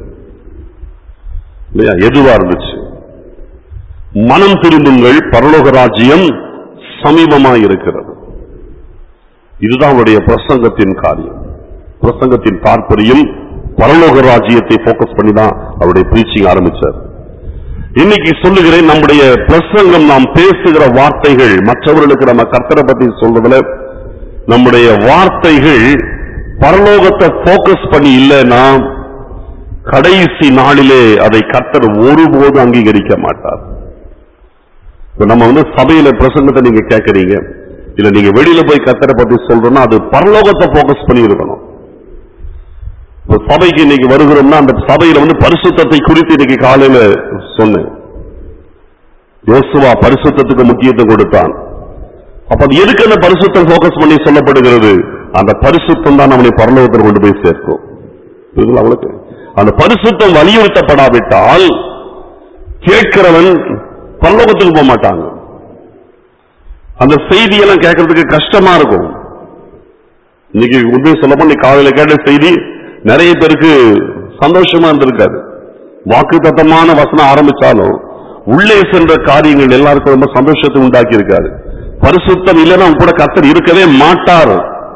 A: இல்லையா எதுவா இருந்துச்சு மனம் திரும்புங்கள் பரலோக ராஜ்யம் சமீபமாய் இருக்கிறது இதுதான் அவருடைய பிரசங்கத்தின் காரியம் பிரசங்கத்தின் தாற்பயம் பரலோக ராஜ்யத்தை போக்கஸ் பண்ணி தான் அவருடைய பிரீச்சிங் ஆரம்பிச்சார் இன்னைக்கு சொல்லுகிறேன் நம்முடைய பிரசங்கம் நாம் பேசுகிற வார்த்தைகள் மற்றவர்களுக்கு நம்ம கர்த்தரை பத்தி சொல்றதுல நம்முடைய வார்த்தைகள் பரலோகத்தை போக்கஸ் பண்ணி இல்லைன்னா கடைசி நாளிலே அதை கர்த்தர் ஒருபோதும் அங்கீகரிக்க மாட்டார் இப்ப நம்ம வந்து சபையில பிரசங்கத்தை நீங்க கேட்கறீங்க இல்ல நீங்க வெளியில போய் கர்த்தரை பத்தி சொல்றோம்னா அது பரலோகத்தை போக்கஸ் பண்ணி இருக்கணும் இப்ப சபைக்கு இன்னைக்கு வருகிறோம்னா அந்த சபையில வந்து பரிசுத்தத்தை குறித்து இன்னைக்கு காலையில சொன்னேன் யோசுவா பரிசுத்தத்துக்கு முக்கியத்துவம் கொடுத்தான் அப்ப அது எதுக்கு அந்த பரிசுத்தம் போக்கஸ் பண்ணி சொல்லப்படுகிறது அந்த பரிசுத்தம் தான் நம்மளை பரலோகத்தில் கொண்டு போய் சேர்க்கும் புரியுதுங்களா உங்களுக்கு அந்த பரிசுத்தம் வலியுறுத்தப்படாவிட்டால் கேட்கிறவன் பரலோகத்துக்கு போக மாட்டாங்க அந்த செய்தியெல்லாம் கேட்கறதுக்கு கஷ்டமா இருக்கும் இன்னைக்கு உண்மையை சொல்லப்போ நீ காலையில கேட்ட செய்தி நிறைய பேருக்கு சந்தோஷமா இருந்திருக்காது வாக்கு தத்தமான வசனம் ஆரம்பிச்சாலும் உள்ளே சென்ற காரியங்கள் எல்லாருக்கும் ரொம்ப சந்தோஷத்தை உண்டாக்கி இருக்காது பரிசுத்தம் இல்லைன்னா உன் கூட கர்த்தர் இருக்கவே மாட்டார்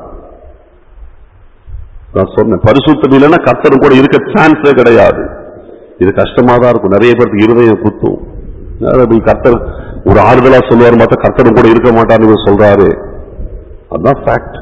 A: நான் சொன்னேன் பரிசுத்தம் இல்லைன்னா கர்த்தர் கூட இருக்க சான்ஸே கிடையாது இது கஷ்டமா தான் இருக்கும் நிறைய பேருக்கு இருதயம் குத்தும் அதாவது இப்படி கர்த்தர் ஒரு ஆறுதலா சொல்லுவார் பார்த்தா கர்த்தர் கூட இருக்க மாட்டார்னு இவர் சொல்றாரு அதான் ஃபேக்ட்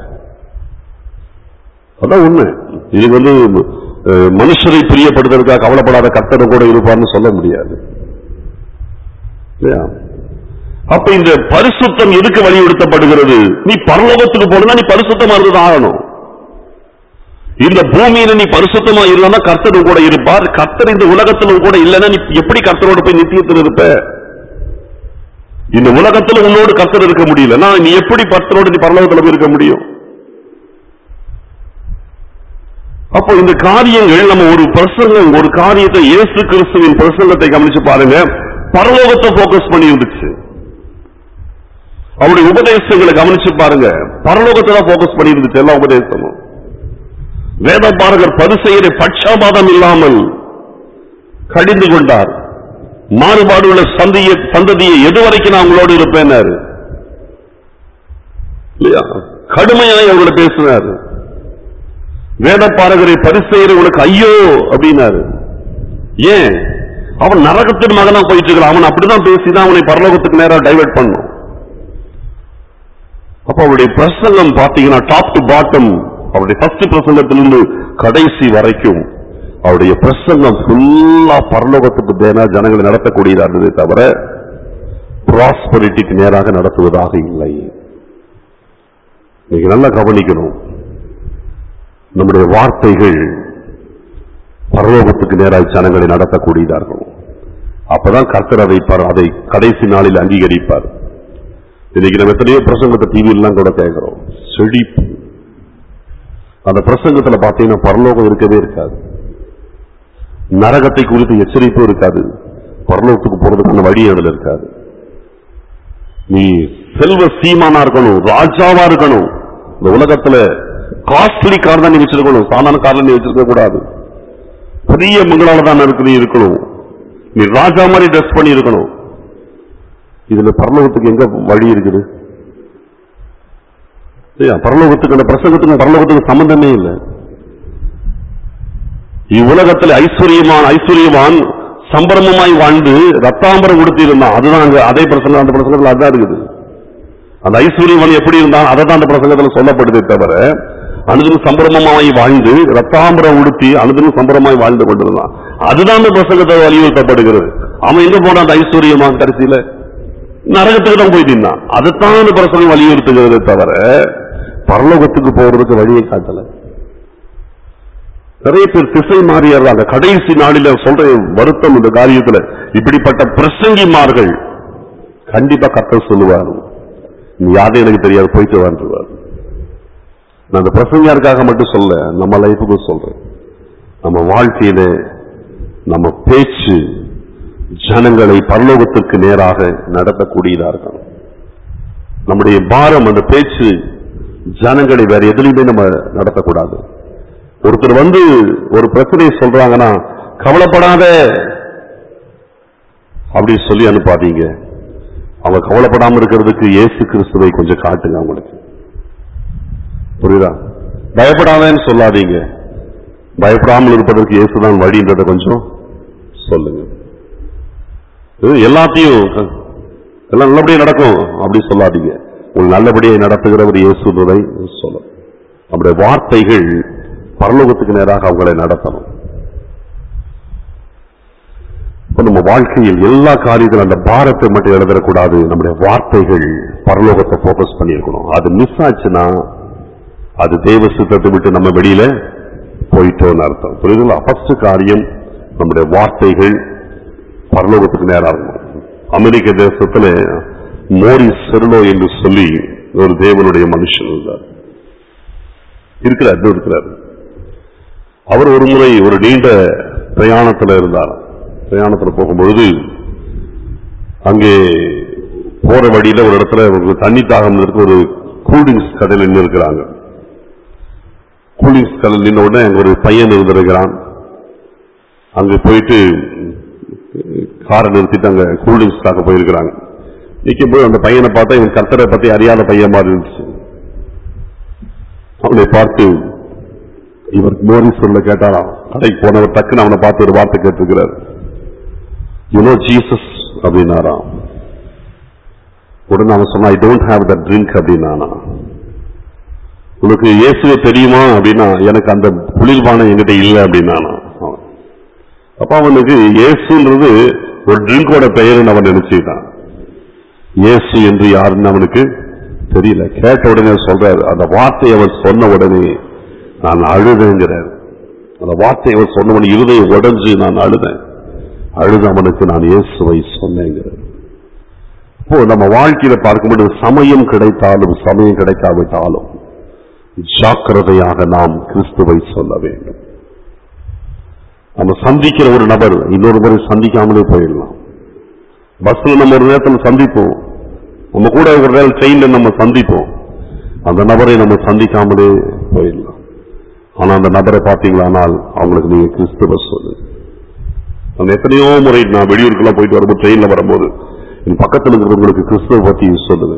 A: அதான் உண்மை இது வந்து அஹ், மனுஷரை பிரியப்படுத்துறதுக்காக கவலைப்படாத கர்த்தர் கூட இருப்பார்னு சொல்ல முடியாது இல்லையா? அப்ப இந்த பரிசுத்தம் எதுக்கு வலியுறுத்தப்படுகிறது நீ பரலோகத்துக்கு போனா நீ பரிசுத்தமா இருந்துதான் ஆகணும் இந்த பூமியில நீ பரிசுத்தமா இல்லைன்னா கர்த்தர் உன் கூட இருப்பார் கர்த்தர் இந்த உலகத்துல உன் கூட இல்லைன்னா நீ எப்படி கர்த்தரோட போய் நித்தியத்தில் இருப்ப இந்த உலகத்துல உன்னோடு கர்த்தர் இருக்க முடியலன்னா நீ எப்படி கர்த்தரோடு நீ பரலோகத்துல போய் இருக்க முடியும் அப்போ இந்த காரியங்கள் நம்ம ஒரு பிரசங்கம் ஒரு காரியத்தை இயேசு கிறிஸ்துவின் பிரசங்கத்தை கவனிச்சு பாருங்க பரலோகத்தை போக்கஸ் பண்ணி இருந்துச்சு அவருடைய உபதேசங்களை கவனிச்சு பாருங்க பரலோகத்தை தான் போக்கஸ் பண்ணி இருந்துச்சு எல்லா உபதேசமும் வேத பாரகர் பரிசெயரை பட்சபாதம் இல்லாமல் கடிந்து கொண்டார் மாறுபாடுள்ள சந்திய சந்ததியை எதுவரைக்கும் நான் உங்களோடு இருப்பேனாரு இல்லையா கடுமையாய் அவங்களோட பேசினார் வேத பாரகரை பரிசெயரை உனக்கு ஐயோ அப்படின்னாரு ஏன் அவன் நரகத்தின் மகனா போயிட்டு இருக்கான் அவன் அப்படிதான் பேசிதான் அவனை பரலோகத்துக்கு நேரா டைவர்ட் பண்ணும் அப்ப அவருடைய பிரசங்கம் பாத்தீங்கன்னா டாப் டு பாட்டம் அவருடைய ஃபர்ஸ்ட் பிரசங்கத்திலிருந்து கடைசி வரைக்கும் அவருடைய பிரசங்கம் ஃபுல்லா பரலோகத்துக்கு நேரா ஜனங்களை நடத்தக்கூடியதா இருந்ததே தவிர ப்ராஸ்பரிட்டிக்கு நேராக நடத்துவதாக இல்லை நீங்க நல்லா கவனிக்கணும் நம்முடைய வார்த்தைகள் பரலோகத்துக்கு நேராக ஜனங்களை நடத்தக்கூடியதா இருக்கணும் அப்பதான் கர்த்தர் அதை பர- அதை கடைசி நாளில் அங்கீகரிப்பார் இன்னைக்கு நம்ம எத்தனையோ பிரசங்கத்தை டிவிலாம் கூட கேட்கிறோம் செழிப்பு அந்த பிரசங்கத்துல பாத்தீங்கன்னா பரலோகம் இருக்கவே இருக்காது நரகத்தை குறித்து எச்சரிப்பும் இருக்காது பரலோகத்துக்கு போறதுக்கான வழி அதுல இருக்காது நீ செல்வ சீமானா இருக்கணும் ராஜாவா இருக்கணும் இந்த உலகத்துல காஸ்ட்லி கார் தான் நீ வச்சிருக்கணும் சாதாரண கார்ல நீ வச்சிருக்க கூடாது பெரிய மங்களால தான் இருக்கு நீ இருக்கணும் நீ ராஜா மாதிரி ட்ரெஸ் பண்ணி இருக்கணும் இதுல பரலோகத்துக்கு எங்க வழி இருக்குது இல்லையா? பரலோகத்துக்கு அந்த பிரசங்கத்துக்கும் பரலோகத்துக்கும் சம்பந்தமே இல்லை இவ்வுலகத்தில் ஐஸ்வர்யமான் ஐஸ்வர்யவான் சம்பரமமாய் வாழ்ந்து ரத்தாம்பரம் கொடுத்திருந்தான் அதுதான் அங்க அதே பிரசங்கம் அந்த பிரசங்கத்துல அதான் இருக்குது அந்த ஐஸ்வர்யவான் எப்படி இருந்தான் அதை தான் அந்த பிரசங்கத்துல சொல்லப்படுதே தவிர அனுதினம் சம்பரமமாய் வாழ்ந்து ரத்தாம்பரம் உடுத்தி அனுதினம் சம்பரமாய் வாழ்ந்து கொண்டிருந்தான் அதுதான் அந்த பிரசங்கத்தை வலியுறுத்தப்படுகிறது அவன் எங்க போனான் அந்த ஐஸ்வர்யமான் கடைசியில நரகத்துக்கு தான் போய் தின்னான் அதைத்தான் அந்த பிரசங்கம் வலியுறுத்துகிறதே தவிர பரலோகத்துக்கு போறதுக்கு வழியை காட்டல நிறைய பேர் திசை மாறியாங்க கடைசி நாளில சொல்ற வருத்தம் இந்த காரியத்துல இப்படிப்பட்ட பிரசங்கிமார்கள் கண்டிப்பா கர்த்தர் சொல்லுவார் நீ யாரும் எனக்கு தெரியாது போயிட்டு வந்துருவார் நான் அந்த பிரசங்கியாருக்காக மட்டும் சொல்ல நம்ம லைஃபுக்கும் சொல்றேன் நம்ம வாழ்க்கையில நம்ம பேச்சு ஜனங்களை பரலோகத்துக்கு நேராக நடத்தக்கூடியதா இருக்கணும் நம்முடைய பாரம் அந்த பேச்சு ஜனங்களை வேற எதுலையுமே நம்ம நடத்தக்கூடாது ஒருத்தர் வந்து ஒரு பிரச்சனையை சொல்றாங்கன்னா கவலைப்படாத அப்படி சொல்லி அனுப்பாதீங்க அவங்க கவலைப்படாம இருக்கிறதுக்கு இயேசு கிறிஸ்துவை கொஞ்சம் காட்டுங்க அவங்களுக்கு புரியுதா பயப்படாதேன்னு சொல்லாதீங்க பயப்படாமல் இருப்பதற்கு இயேசுதான் வழின்றதை கொஞ்சம் சொல்லுங்க இது எல்லாத்தையும் எல்லாம் நல்லபடியா நடக்கும் அப்படி சொல்லாதீங்க உங்கள் நல்லபடியை நடத்துகிறவர் இயேசுவதை சொல்லும் நம்முடைய வார்த்தைகள் பரலோகத்துக்கு நேராக அவங்களை நடத்தணும் இப்ப நம்ம வாழ்க்கையில் எல்லா காரியத்திலும் அந்த பாரத்தை மட்டும் எழுதக்கூடாது நம்முடைய வார்த்தைகள் பரலோகத்தை போக்கஸ் பண்ணியிருக்கணும் அது மிஸ் ஆச்சுன்னா அது தேவ சித்தத்தை விட்டு நம்ம வெளியில போயிட்டோம்னு அர்த்தம் புரியுதுங்களா ஃபர்ஸ்ட் காரியம் நம்முடைய வார்த்தைகள் பரலோகத்துக்கு நேரா இருக்கும் அமெரிக்க தேசத்துல மோரிஸ் செர்லோ என்று சொல்லி ஒரு தேவனுடைய மனுஷன் இருந்தார் இருக்கிறார் இன்னும் இருக்கிறார் அவர் ஒரு முறை ஒரு நீண்ட பிரயாணத்துல இருந்தார் பிரயாணத்துல போகும்பொழுது அங்கே போற வழியில ஒரு இடத்துல ஒரு தண்ணி தாகம் இருக்க ஒரு கூல்ட்ரிங்க்ஸ் கடையில் நின்று இருக்கிறாங்க கூல்ட்ரிங்க்ஸ் கடையில் நின்ன உடனே அங்க ஒரு பையன் இருந்திருக்கிறான் அங்க போயிட்டு காரை நிறுத்திட்டு அங்க கூல்ட்ரிங்க்ஸ் தாக்க போயிருக்கிறாங்க நிக்கும்போது அந்த பையனை பார்த்தா இவன் கர்த்தரை பத்தி அறியாத பையன் மாதிரி இருந்துச்சு அவனை பார்த்து இவர் மோரிஸ் சொல்ல கேட்டாராம் கடைக்கு போனவர் டக்குன்னு அவனை பார்த்து ஒரு வார்த்தை கேட்டிருக்கிறார் யூனோ ஜீசஸ் அப்படின்னாராம் உடனே அவன் சொன்னா I don't have the drink அப்படின்னானா உனக்கு இயேசுவை தெரியுமா அப்படின்னா எனக்கு அந்த குளிர்பானம் என்கிட்ட இல்லை அப்படின்னானா அவன். அப்ப அவனுக்கு இயேசுன்றது ஒரு ட்ரிங்கோட பெயர்னு அவன் நினைச்சுக்கிட்டான் இயேசு என்று யாருன்னு அவனுக்கு தெரியல கேட்ட உடனே சொல்றாரு அந்த வார்த்தையை அவர் சொன்ன உடனே நான் அழுதேங்கிறார் அந்த வார்த்தையை அவர் சொன்ன உடனே இருதயம் உடைஞ்சு நான் அழுதேன் அழுது அவனுக்கு நான் இயேசுவை சொன்னேங்கிறார் இப்போ நம்ம வாழ்க்கையில பார்க்கும்போது சமயம் கிடைத்தாலும் சமயம் கிடைக்காவிட்டாலும் ஜாக்கிரதையாக நாம் கிறிஸ்துவை சொல்ல வேண்டும் நம்ம சந்திக்கிற ஒரு நபர் இன்னொரு முறை சந்திக்காமலே போயிடலாம் பஸ்ல நம்ம ஒரு நேரத்தில் சந்திப்போம் நம்ம கூட ஒரு நேரம் ட்ரெயின்ல நம்ம சந்திப்போம் அந்த நபரை நம்ம சந்திக்காமலே போயிடலாம் ஆனா அந்த நபரை பார்த்தீங்களானால் அவங்களுக்கு நீங்க கிறிஸ்துவ சொல்லு அந்த எத்தனையோ முறை நான் வெளியூருக்கெல்லாம் போயிட்டு வரும்போது ட்ரெயின்ல வரும்போது என் பக்கத்துல இருக்கிறவங்களுக்கு கிறிஸ்துவ பத்தி சொல்லுது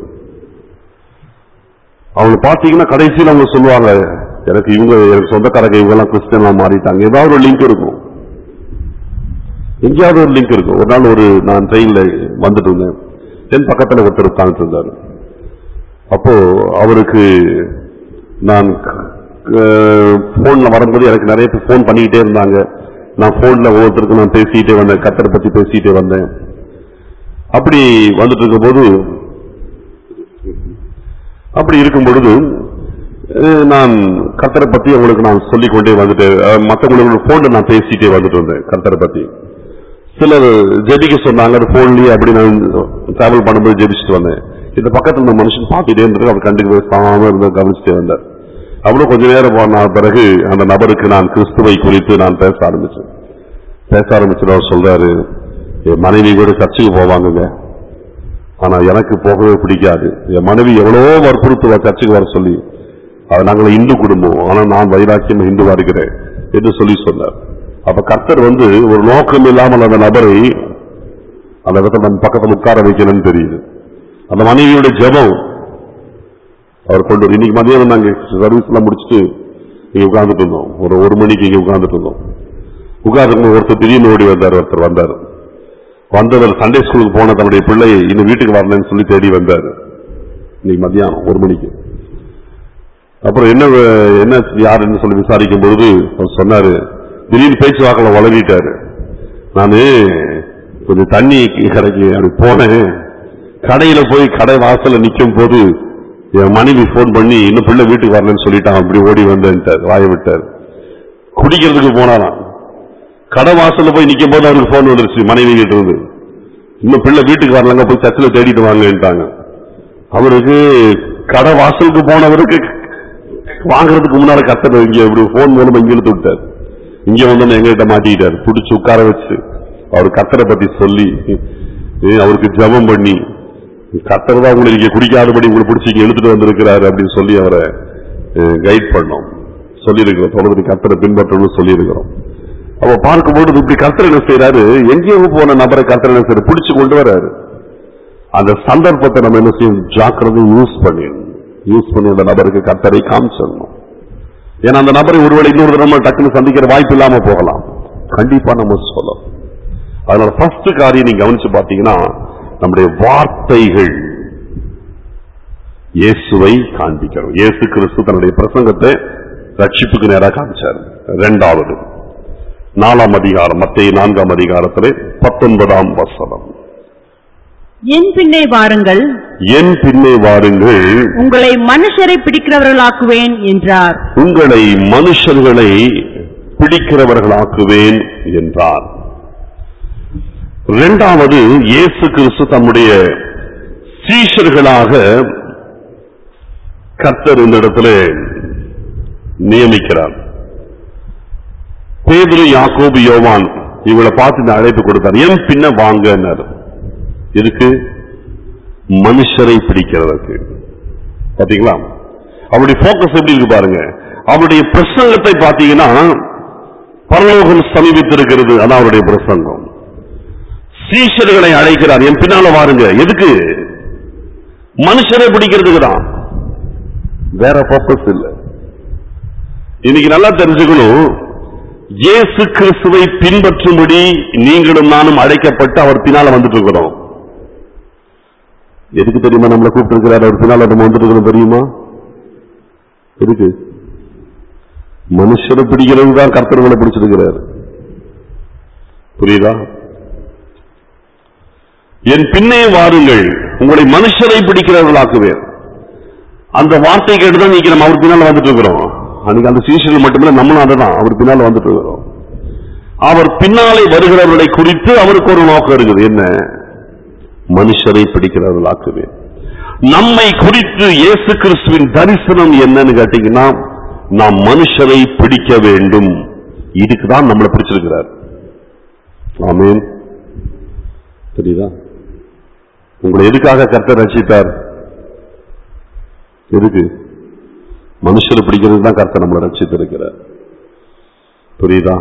A: அவங்க பாத்தீங்கன்னா கடைசியில் அவங்க சொல்லுவாங்க எனக்கு இவங்க எனக்கு சொந்தக்காரங்க இவங்க எல்லாம் கிறிஸ்டியனா மாறிட்டாங்க ஏதாவது ஒரு லிங்க் இருக்கும் எங்கேயாவது ஒரு லிங்க் இருக்கும் ஒரு நாள் ஒரு நான் ட்ரெயின்ல வந்துட்டு இருந்தேன் தென் பக்கத்துல ஒருத்தர் உட்கார்ந்துட்டு இருந்தாரு அப்போ அவருக்கு நான் போன்ல வரும்போது எனக்கு நிறைய பேர் போன் பண்ணிக்கிட்டே இருந்தாங்க நான் போன்ல ஒவ்வொருத்தருக்கும் நான் பேசிக்கிட்டே வந்தேன் கத்தரை பத்தி பேசிக்கிட்டே வந்தேன் அப்படி வந்துட்டு இருக்கும்போது அப்படி இருக்கும் பொழுது அஹ், நான் கத்தரை பத்தி உங்களுக்கு நான் சொல்லிக் கொண்டே வந்துட்டு மற்றவங்களோட போன்ல நான் பேசிட்டே வந்துட்டு இருந்தேன் கத்தரை பத்தி சிலர் ஜெபிக்க சொன்னாங்க அது போன்லயே அப்படி நான் டிராவல் பண்ணும்போது ஜெபிச்சுட்டு வந்தேன் இந்த பக்கத்துல இந்த மனுஷன் பார்த்துட்டே இருந்தது அவர் கண்டுக்கு பேசாம இருந்து கவனிச்சுட்டே வந்தார் அவ்வளவு கொஞ்ச நேரம் போன பிறகு அந்த நபருக்கு நான் கிறிஸ்துவை குறித்து நான் பேச ஆரம்பிச்சேன் பேச ஆரம்பிச்சது அவர் சொல்றாரு என் மனைவி கூட சர்ச்சுக்கு போவாங்கங்க ஆனா எனக்கு போகவே பிடிக்காது என் மனைவி எவ்வளவோ வற்புறுத்துவா சர்ச்சுக்கு வர சொல்லி அது நாங்கள் இந்து குடும்பம் ஆனா நான் வைராக்கியம் இந்துவா இருக்கிறேன் என்று சொல்லி சொன்னார் அப்ப கர்த்தர் வந்து ஒரு நோக்கம் இல்லாமல் அந்த நபரை அந்த இடத்துல நம்ம பக்கத்துல உட்கார வைக்கணும்னு தெரியுது அந்த மனைவியோட ஜெபம் அவர் கொண்டு வரு- இன்னைக்கு மதியம் நாங்க சர்வீஸ் எல்லாம் முடிச்சுட்டு இங்க உட்கார்ந்துட்டு இருந்தோம் ஒரு ஒரு மணிக்கு இங்க உட்கார்ந்துட்டு இருந்தோம் உட்கார்ந்து ஒருத்தர் திடீர்னு ஓடி வந்தார் ஒருத்தர் வந்தார் வந்தவர் சண்டே ஸ்கூலுக்கு போன தன்னுடைய பிள்ளை இன்னும் வீட்டுக்கு வரலன்னு சொல்லி தேடி வந்தார் இன்னைக்கு மத்தியானம் ஒரு மணிக்கு அப்புறம் என்ன வே- என்ன யாருன்னு சொல்லி விசாரிக்கும் பொழுது அவர் சொன்னாரு திடீர்னு பேச்சுவாக்கில் வளரிட்டாரு நானு கொஞ்சம் தண்ணி கடைக்கு அப்படி போனேன் கடையில போய் கடை வாசல்ல நிக்கும் போது என் மனைவி போன் பண்ணி இன்னும் பிள்ளை வீட்டுக்கு வரலன்னு சொல்லிட்டான் அப்படி ஓடி வந்தேன்ட்டார் வாய விட்டார் குடிக்கிறதுக்கு போனாராம் கடை வாசல்ல போய் நிக்கும் போது அவருக்கு போன் வந்துருச்சு மனைவி கிட்ட இருந்து இன்னும் பிள்ளை வீட்டுக்கு வரலங்க போய் சர்ச்சில் தேடிட்டு வாங்கன்ட்டாங்க அவருக்கு கடை வாசலுக்கு போனவருக்கு வாங்குறதுக்கு முன்னால கத்தனை இங்க இப்படி போன் மூலமா இங்க இழுத்து விட்டார் இங்க வந்து எங்ககிட்ட மாட்டிக்கிட்டாரு புடிச்சு உட்கார வச்சு அவர் கத்தரை பத்தி சொல்லி ஏ, அவருக்கு ஜெபம் பண்ணி கத்தர் தான் உங்களுக்கு இங்க குடிக்காதபடி உங்களை பிடிச்சி இங்க இழுத்துட்டு வந்திருக்கிறாரு அப்படின்னு சொல்லி அவரை கைட் பண்ணோம் சொல்லியிருக்கிறோம் தொடர்ந்து கத்தரை பின்பற்றணும்னு சொல்லியிருக்கிறோம் அப்ப பார்க்கும்போது இப்படி கர்த்தர் என்ன செய்யறாரு எங்கேயோ போன நபரை கர்த்தர் என்ன செய்யறாரு பிடிச்சு கொண்டு வராரு அந்த சந்தர்ப்பத்தை நம்ம என்ன செய்யணும் ஜாக்கிரதை யூஸ் பண்ணிடணும் யூஸ் பண்ணி அந்த நபருக்கு கர்த்தரை காமிச்சிடணும் ஏன்னா அந்த நபரை ஒருவேளை இன்னொரு தடவை நம்ம டக்குன்னு சந்திக்கிற வாய்ப்பு இல்லாம போகலாம் கண்டிப்பா நம்ம சொல்லலாம் அதனால ஃபர்ஸ்ட் காரியம் நீங்க கவனிச்சு பாத்தீங்கன்னா நம்முடைய வார்த்தைகள் இயேசுவை காண்பிக்கிறோம் இயேசு கிறிஸ்து தன்னுடைய பிரசங்கத்தை ரட்சிப்புக்கு நேராக காமிச்சார் இரண்டாவது நாலாம் அதிகாரம் மத்திய நான்காம் அதிகாரத்திலே பத்தொன்பதாம் வசனம்
B: என் பின்னே வாருங்கள்
A: என் பின்னே வாருங்கள்
B: உங்களை மனுஷரை பிடிக்கிறவர்களாக்குவேன் என்றார்
A: உங்களை மனுஷர்களை பிடிக்கிறவர்களாக்குவேன் என்றார் இரண்டாவது இயேசு கிறிஸ்து தம்முடைய சீஷர்களாக கர்த்தர் இந்த இடத்துல நியமிக்கிறார் பேதுரு யாக்கோபு யோவான் இவளை பார்த்து இந்த அழைப்பு கொடுத்தார் என் பின்ன வாங்கன்னாரு எதுக்கு மனுஷரை பிடிக்கிறதற்கு பாத்தீங்களா அவருடைய போக்கஸ் எப்படி இருக்கு பாருங்க அவருடைய பிரசங்கத்தை பாத்தீங்கன்னா பரலோகம் சமீபித்திருக்கிறது அதான் அவருடைய பிரசங்கம் சீஷர்களை அழைக்கிறார் என் பின்னால வாருங்க எதுக்கு மனுஷரை பிடிக்கிறதுக்கு தான் வேற பர்பஸ் இல்ல இன்னைக்கு நல்லா தெரிஞ்சுக்கணும் இயேசு கிறிஸ்துவை பின்பற்றும்படி நீங்களும் நானும் அழைக்கப்பட்டு அவர் பின்னால வந்துட்டு இருக்கிறோம் எதுக்கு தெரியுமா நம்மளை கூப்பிட்டு இருக்கிறார் அவர் பின்னால நம்ம வந்துட்டு இருக்கிறோம் தெரியுமா எதுக்கு மனுஷரை பிடிக்கிறது தான் கர்த்தர்களை பிடிச்சிருக்கிறார் புரியுதா என் பின்னே வாருங்கள் உங்களை மனுஷரை பிடிக்கிறவர்களாக்குவேன் அந்த வார்த்தை கேட்டுதான் இன்னைக்கு நம்ம அவர் பின்னால வந்துட்டு இருக்கிறோம் அன்னைக்கு அந்த சீசர்கள் மட்டுமில்ல நம்மளும் அதுதான் அவர் பின்னால வந்துட்டு இருக்கிறோம் அவர் பின்னாலே வருகிறவர்களை குறித்து அவருக்கு ஒரு நோக்கம் இருக்குது என்ன மனுஷரை பிடிக்கிறவர்களாக்குவேன் நம்மை குறித்து இயேசு கிறிஸ்துவின் தரிசனம் என்னன்னு கேட்டீங்கன்னா நாம் மனுஷரை பிடிக்க வேண்டும் இதுக்கு தான் நம்மளை பிடிச்சிருக்கிறார் ஆமென் தெரியுதா உங்களை எதுக்காக கர்த்தர் ரட்சித்தார் எதுக்கு மனுஷரை பிடிக்கிறது தான் கர்த்தர் நம்மளை ரட்சித்திருக்கிறார் புரியுதா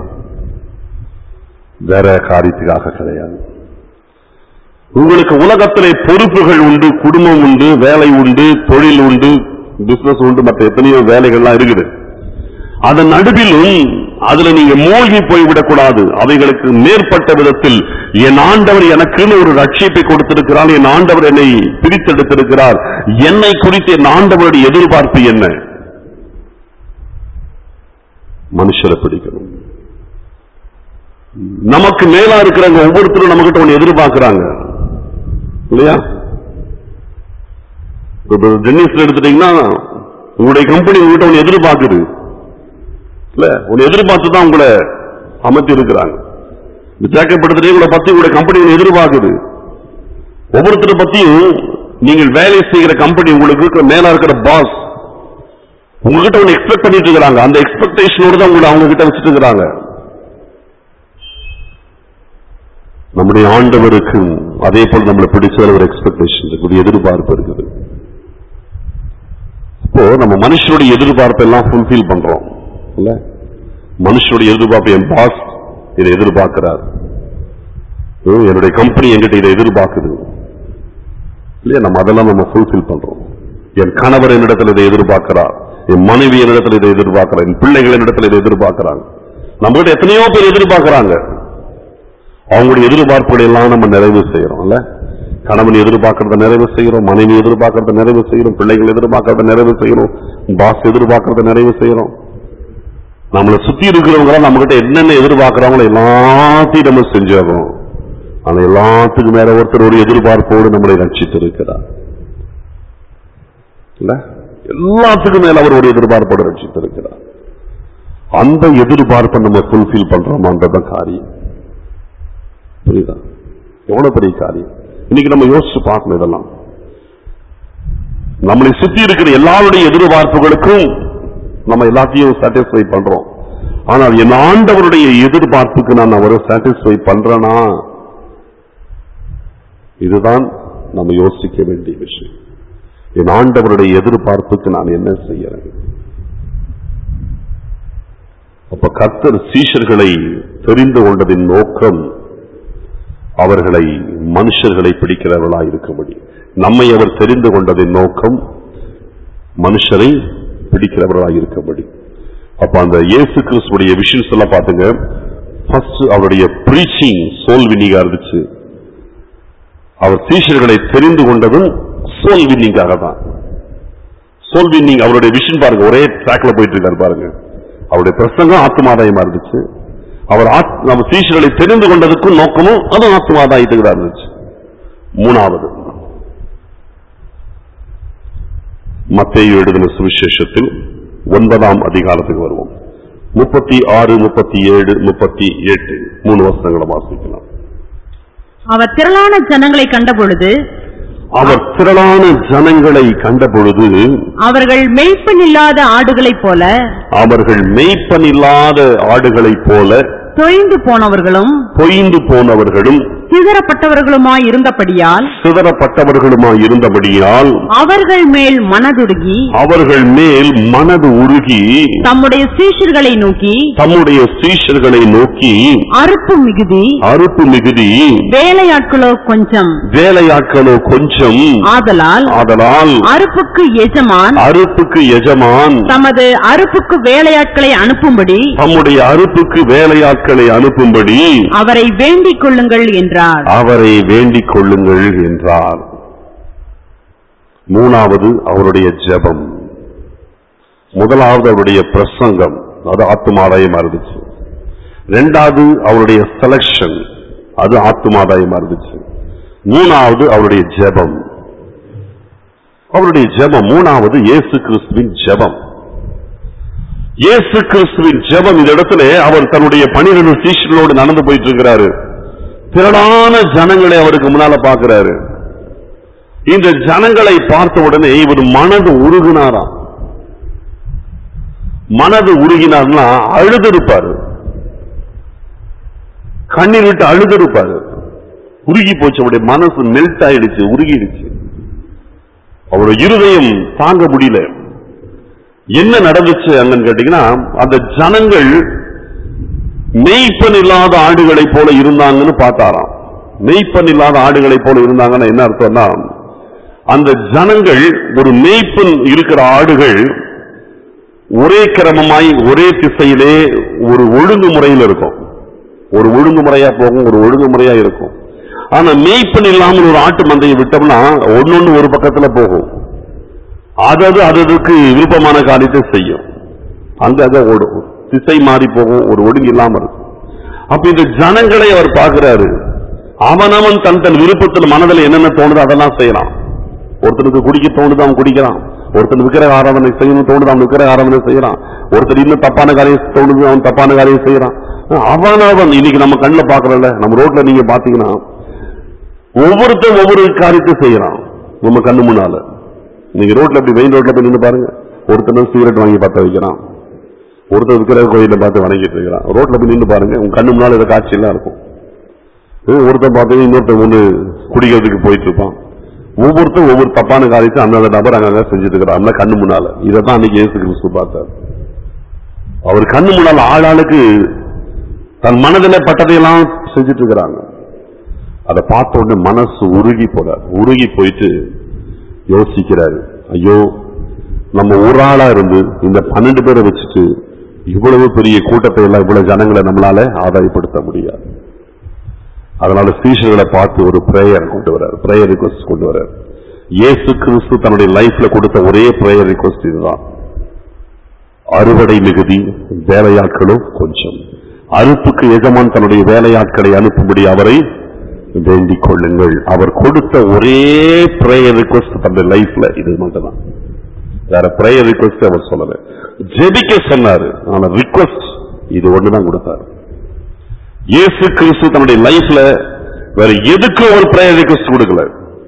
A: வேற காரியத்துக்காக கிடையாது உங்களுக்கு உலகத்திலே பொறுப்புகள் உண்டு குடும்பம் உண்டு வேலை உண்டு தொழில் உண்டு பிசினஸ் உண்டு மற்ற எத்தனையோ வேலைகள்லாம் இருக்குது அதன் நடுவிலும் அதுல நீங்க மூழ்கி போய்விடக்கூடாது அவைகளுக்கு மேற்பட்ட விதத்தில் என் ஆண்டவர் எனக்குன்னு ஒரு ரட்சிப்பை கொடுத்திருக்கிறார் என் ஆண்டவர் என்னை பிரித்தெடுத்திருக்கிறார் என்னை குறித்து என் ஆண்டவருடைய எதிர்பார்ப்பு என்ன மனுஷரை பிடிக்கணும் நமக்கு மேலா இருக்கிறவங்க ஒவ்வொருத்தரும் நம்மகிட்ட ஒண்ணு எதிர்பார்க்கிறாங்க இல்லையா இப்ப டென்னிஸ்ல எடுத்துட்டீங்கன்னா உங்களுடைய கம்பெனி உங்ககிட்ட ஒண்ணு எதிர்பார்க்குது இல்ல ஒன்னு எதிர்பார்த்து தான் உங்களை அமர்த்தி இருக்கிறாங்க இந்த ஜேக்கப் எடுத்துட்டே உங்களை பத்தி உங்களுடைய கம்பெனி ஒண்ணு எதிர்பார்க்குது ஒவ்வொருத்தரை பத்தியும் நீங்கள் வேலை செய்கிற கம்பெனி உங்களுக்கு இருக்கிற மேலா இருக்கிற பாஸ் உங்ககிட்ட ஒண்ணு எக்ஸ்பெக்ட் பண்ணிட்டு இருக்கிறாங்க அந்த எக்ஸ்பெக்டேஷனோட தான் உங்களை அவங்க கிட்ட வச்சுட்டு இருக்கிறாங்க நம்முடைய ஆண்டவருக்கு அதே போல் நம்மளை பிடிச்ச ஒரு எக்ஸ்பெக்டேஷன் இருக்கு ஒரு எதிர்பார்ப்பு இருக்குது இப்போ நம்ம மனுஷனுடைய எதிர்பார்ப்பை எல்லாம் ஃபுல்ஃபில் பண்றோம் இல்ல மனுஷனுடைய எதிர்பார்ப்பு என் பாஸ் இதை எதிர்பார்க்கிறார் ஹம், என்னுடைய கம்பெனி என்கிட்ட இதை எதிர்பார்க்குது இல்லையா நம்ம அதெல்லாம் நம்ம ஃபுல்ஃபில் பண்றோம் என் கணவர் என்னிடத்தில் இதை எதிர்பார்க்கிறார் என் மனைவி என்னிடத்தில் இதை எதிர்பார்க்கிறார் என் பிள்ளைகள் என்னிடத்தில் இதை எதிர்பார்க்கிறாங்க நம்ம கிட்ட எத்தனையோ பேர் எதிர்பார்க்கிறாங்க அவங்களுடைய எதிர்பார்ப்புகளை எல்லாம் நம்ம நிறைவு செய்யறோம் இல்ல கணவன் எதிர்பார்க்கறத நிறைவு செய்யறோம் மனைவி எதிர்பார்க்கறத நிறைவு செய்யறோம் பிள்ளைகள் எதிர்பார்க்கறத நிறைவு செய்யறோம் பாஸ் எதிர்பார்க்கறத நிறைவு செய்யறோம் நம்மளை சுத்தி இருக்கிறவங்க நம்ம கிட்ட என்னென்ன எதிர்பார்க்கறாங்களோ எல்லாத்தையும் நம்ம செஞ்சிடறோம் ஆனா எல்லாத்துக்கும் மேல ஒருத்தர் ஒரு எதிர்பார்ப்போடு நம்மளை ரட்சித்திருக்கிறார் இல்ல எல்லாத்துக்கும் மேல அவர் ஒரு எதிர்பார்ப்போடு ரட்சித்திருக்கிறார் அந்த எதிர்பார்ப்பை நம்ம ஃபுல்ஃபில் பண்றோமான்றதான் காரியம் புரியுதா எவ்வளவு பெரிய காரியம் இன்னைக்கு நம்ம யோசிச்சு பார்க்கணும் இதெல்லாம் நம்மளை சுத்தி இருக்கிற எல்லாருடைய எதிர்பார்ப்புகளுக்கும் நம்ம எல்லாத்தையும் சாட்டிஸ்ஃபை பண்றோம் ஆனால் என் ஆண்டவருடைய எதிர்பார்ப்புக்கு நான் அவரை சாட்டிஸ்ஃபை பண்றேனா இதுதான் நம்ம யோசிக்க வேண்டிய விஷயம் என் ஆண்டவருடைய எதிர்பார்ப்புக்கு நான் என்ன செய்யறேன் அப்ப கர்த்தர் சீஷர்களை தெரிந்து கொண்டதின் நோக்கம் அவர்களை மனுஷர்களை பிடிக்கிறவர்களாய் இருக்கும்படி நம்மை அவர் தெரிந்து கொண்டதின் நோக்கம் மனுஷரை பிடிக்கிறவர்களாய் இருக்கும்படி அப்ப அந்த இயேசு கிறிஸ்துடைய விஷயம்ஸ் எல்லாம் பாத்துங்க ஃபர்ஸ்ட் அவருடைய பிரீச்சிங் சோல் வினிங்கா இருந்துச்சு அவர் சீஷர்களை தெரிந்து கொண்டதும் சோல் வின்னிங்காக தான் சோல் வின்னிங் அவருடைய விஷன் பாருங்க ஒரே ட்ராக்ல போயிட்டு இருக்காரு பாருங்க அவருடைய பிரசங்கம் ஆத்மாதாயமா இருந்துச்சு அவர் ஆத்- நம்ம சீஷர்களை தெரிந்து கொண்டதுக்கும் நோக்கமும் அதுவும் ஆத்மாதாயத்துக்கு தான் இருந்துச்சு மூணாவது மத்தேயு எழுதின சுவிசேஷத்தில் ஒன்பதாம் அதிகாரத்துக்கு வருவோம் முப்பத்தி ஆறு முப்பத்தி ஏழு முப்பத்தி எட்டு மூணு வருஷங்களை வாசிக்கலாம்
B: அவர் திரளான ஜனங்களை கண்டபொழுது
A: அவர் திரளான ஜனங்களை கண்டபொழுது
B: அவர்கள் மெய்ப்பன் இல்லாத ஆடுகளைப் போல
A: அவர்கள் மெய்ப்பனில்லாத ஆடுகளைப் போல
B: தொய்ந்து போனவர்களும்
A: பொய்ந்து போனவர்களும்
B: சிதறப்பட்டவர்களுமாய் இருந்தபடியால்
A: சிதறப்பட்டவர்களுமாய் இருந்தபடியால்
B: அவர்கள் மேல் மனதுருகி
A: அவர்கள் மேல் மனது உருகி
B: தம்முடைய சீஷர்களை நோக்கி
A: தம்முடைய சீஷர்களை நோக்கி
B: அறுப்பு மிகுதி
A: அறுப்பு மிகுதி
B: வேலையாட்களோ கொஞ்சம்
A: வேலையாட்களோ கொஞ்சம்
B: ஆதலால்
A: ஆதலால்
B: அறுப்புக்கு எஜமான்
A: அறுப்புக்கு எஜமான்
B: தமது அறுப்புக்கு வேலையாட்களை அனுப்பும்படி
A: தம்முடைய அறுப்புக்கு வேலையாட்களை அனுப்பும்படி
B: அவரை வேண்டிக் கொள்ளுங்கள் என்றார்
A: அவரை வேண்டிக் கொள்ளுங்கள் என்றார் மூணாவது அவருடைய ஜெபம் முதலாவது அவருடைய பிரசங்கம் அது ஆத்துமாதாயமா இருந்துச்சு ரெண்டாவது அவருடைய செலக்ஷன் அது ஆத்துமாதாயமா இருந்துச்சு மூணாவது அவருடைய ஜெபம் அவருடைய ஜெபம் மூணாவது இயேசு கிறிஸ்துவின் ஜெபம் இயேசு கிறிஸ்துவின் ஜெபம் இந்த இடத்துல அவர் தன்னுடைய பனிரெண்டு சீஷர்களோடு நடந்து போயிட்டு இருக்கிறாரு திரளான ஜனங்களை அவருக்கு முன்னால பார்க்கிறாரு இந்த ஜனங்களை பார்த்த உடனே இவர் மனது உருகினாராம் மனது உருகினார்னா அழுதிருப்பாரு கண்ணீர் விட்டு அழுதிருப்பாரு உருகி போச்சு அவருடைய மனசு மெல்ட் ஆயிடுச்சு உருகிடுச்சு அவருடைய இருதயம் தாங்க முடியல என்ன நடந்துச்சு அங்கன்னு கேட்டீங்கன்னா அந்த ஜனங்கள் மெய்ப்பன் இல்லாத ஆடுகளைப் போல இருந்தாங்கன்னு பார்த்தாராம் மெய்ப்பன் இல்லாத ஆடுகளைப் போல இருந்தாங்கன்னா என்ன அர்த்தம்னா அந்த ஜனங்கள் ஒரு மெய்ப்பன் இருக்கிற ஆடுகள் ஒரே கிரமமாய் ஒரே திசையிலே ஒரு ஒழுங்குமுறையில் இருக்கும் ஒரு ஒழுங்குமுறையா போகும் ஒரு ஒழுங்குமுறையா இருக்கும் ஆனா மெய்ப்பன் இல்லாமல் ஒரு ஆட்டு மந்தையை விட்டோம்னா ஒன்னொன்னு ஒரு பக்கத்துல போகும் அதது அததுக்கு விருப்பமான காரியத்தை செய்யும் அங்க அங்க ஓடும் திசை மாறி போகும் ஒரு ஒழுங்கு இல்லாம இருக்கும் அப்ப இந்த ஜனங்களை அவர் பார்க்கிறாரு அவனவன் தன் தன் விருப்பத்தில் மனதில் என்னென்ன தோணுதோ அதெல்லாம் செய்யலாம் ஒருத்தனுக்கு குடிக்க தோணுது அவன் குடிக்கிறான் ஒருத்தன் விக்கிரக ஆராதனை செய்யணும் தோணுது அவன் விக்கிரக ஆராதனை செய்யறான் ஒருத்தர் இன்னும் தப்பான காரியம் தோணுது அவன் தப்பான காரியம் செய்யறான் அவனவன் இன்னைக்கு நம்ம கண்ணில் பாக்குறோம்ல நம்ம ரோட்ல நீங்க பாத்தீங்கன்னா ஒவ்வொருத்தன் ஒவ்வொரு காரியத்தை செய்யறான் நம்ம கண்ணு முன்னால நீங்க ரோட்ல இப்படி மெயின் ரோட்ல போய் நின்று பாருங்க ஒருத்தன் சிகரெட் வாங்கி பத்த வைக்கிறான் ஒருத்தர் விக்கிரக கோயில பார்த்து வணங்கிட்டு இருக்கிறான் ரோட்ல போய் நின்று பாருங்க உங்க கண்ணு முன்னால இதை காட்சி எல்லாம் இருக்கும் ஹம், ஒருத்தன் பார்த்தீங்கன்னா இன்னொருத்தன் ஒண்ணு குடிக்கிறதுக்கு போயிட்டு இருப்பான் ஒவ்வொருத்தரும் ஒவ்வொரு தப்பான காரியத்தை அந்தந்த நபர் அங்கங்க செஞ்சுட்டு இருக்கிறான் கண்ணு முன்னால இதைத்தான் அன்னைக்கு இயேசு கிறிஸ்து பார்த்தார் அவர் கண்ணு முன்னால ஆளாளுக்கு தன் மனதில் பட்டதையெல்லாம் செஞ்சுட்டு இருக்கிறாங்க அதை பார்த்த உடனே மனசு உருகி போறார் உருகி போயிட்டு யோசிக்கிறாரு ஐயோ நம்ம ஒரு ஆளா இருந்து இந்த பன்னெண்டு பேரை வச்சுட்டு இவ்வளவு பெரிய கூட்டத்தை எல்லாம் இவ்வளவு ஜனங்களை நம்மளால ஆதாயப்படுத்த முடியாது அதனால சீஷர்களை பார்த்து ஒரு பிரேயர் கொண்டு வர்றார் பிரேயர் ரிக்வஸ்ட் கொண்டு வர்றார் இயேசு கிறிஸ்து தன்னுடைய லைஃப்ல கொடுத்த ஒரே பிரேயர் ரிக்வஸ்ட் இதுதான் அறுவடை மிகுதி வேலையாட்களும் கொஞ்சம் அறுப்புக்கு எஜமான் தன்னுடைய வேலையாட்களை அனுப்பும்படி அவரை வேண்டிக் கொள்ளுங்கள் அவர் கொடுத்த ஒரே பிரேயர் ரிக்வஸ்ட் தன்னுடைய லைஃப்ல இது மட்டும்தான் வேற பிரேயர் ரிக்வஸ்ட் அவர் சொல்லல ஜெபிக்க சொன்னாரு ஆனா ரிக்வஸ்ட் இது ஒண்ணுதான் கொடுத்தாரு இயேசு கிறிஸ்து தன்னுடைய லைஃப்ல வேற எதுக்கும் ஒரு பிரேயர் ரிக்வஸ்ட் கொடுக்கல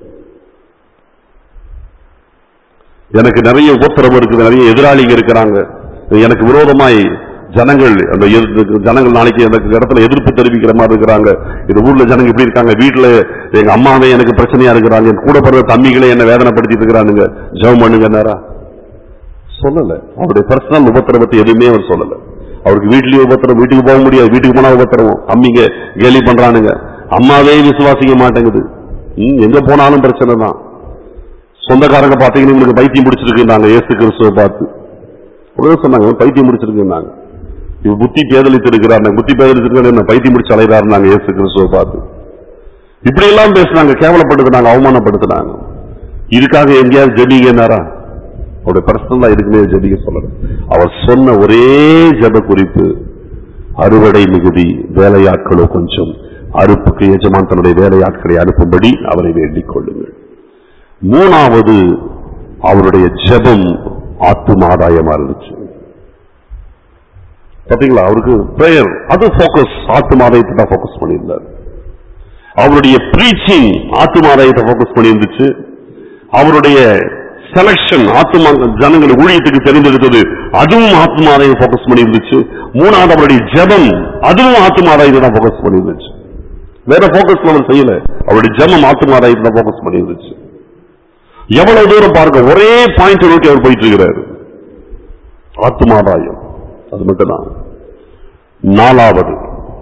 A: எனக்கு நிறைய உபத்திரம் இருக்குது நிறைய எதிராளிங்க இருக்கிறாங்க எனக்கு விரோதமாய் ஜனங்கள் அந்த எதிர்த்து- ஜனங்கள் நாளைக்கு எனக்கு இடத்துல எதிர்ப்பு தெரிவிக்கிற மாதிரி இருக்கிறாங்க இந்த ஊர்ல ஜனங்க இப்படி இருக்காங்க வீட்டுல எங்க அம்மாவே எனக்கு பிரச்சனையா இருக்கிறாங்க என் கூட பிறந்த தம்பிகளே என்ன வேதனைப்படுத்திட்டு இருக்கிறானுங்க ஜெபம் பண்ணுங்க நேரா சொல்லல அவருடைய பர்சனல் உபத்திரவத்தை எதுவுமே அவர் சொல்லல அவருக்கு வீட்லயும் உபத்திரம் வீட்டுக்கு போக முடியாது வீட்டுக்கு போனா உபத்திரவம் தம்பிங்க கேலி பண்றானுங்க அம்மாவே விசுவாசிக்க மாட்டேங்குது ம், எங்க போனாலும் பிரச்சனை தான் சொந்தக்காரங்க பாத்தீங்கன்னா உங்களுக்கு பைத்தியம் பிடிச்சிருக்குன்னாங்க இயேசு கிறிஸ்துவை பார்த்து உடனே சொன்னாங்க "இவன் பைத்தியம் பிடிச்சிருக்குன்னாங்க இவ புத்தி பேதலித்து இருக்கிறார் புத்தி பேதலித்து என்ன பைத்தியம் பிடிச்சு அலைகிறாருனாங்க இயேசு கிறிஸ்துவை பார்த்து இப்படி எல்லாம் பேசுனாங்க கேவலப்படுத்தினாங்க அவமானப்படுத்தினாங்க இதுக்காக எங்கேயாவது ஜெபிங்கன்னாரா அவருடைய பர்சனலா இருக்குமே ஜெபிக்க சொல்லல அவர் சொன்ன ஒரே ஜெப குறிப்பு அறுவடை மிகுதி வேலையாட்களோ கொஞ்சம் அறுப்புக்கு எஜமான் தன்னுடைய வேலையாட்களை அனுப்பும்படி அவரை வேண்டிக் கொள்ளுங்கள் மூணாவது அவருடைய ஜெபம் ஆத்துமாதாயமா இருந்துச்சு பாத்தீங்களா அவருக்கு பிரேயர் அது போக்கஸ் ஆத்துமாதாயத்தை தான் போக்கஸ் பண்ணியிருந்தார் அவருடைய பிரீச்சிங் ஆத்துமாதாயத்தை போக்கஸ் பண்ணியிருந்துச்சு அவருடைய செலக்ஷன் ஆத்மா ஜனங்கள் ஊழியத்துக்கு தெரிந்தெடுத்தது அதுவும் ஆத்மாதாயம் போக்கஸ் பண்ணியிருந்துச்சு மூணாவது அவருடைய ஜெபம் அதுவும் ஆத்மாதாயத்தை தான் போக்கஸ் பண்ணியிருந்துச்சு வேற போக்கஸ் அவர் செய்யல அவருடைய ஜெபம் ஆத்மாதாயத்தை தான் போக்கஸ் பண்ணியிருந்துச்சு எவ்வளவு தூரம் பாருங்க ஒரே பாயிண்ட் நோக்கி அவர் போயிட்டு இருக்கிறாரு ஆத்மாதாயம் அது மட்டும்தான் நாலாவது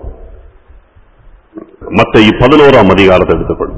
A: மத்த பதினோராம் அதிகாரத்தை எடுத்துக்கொள்ளும்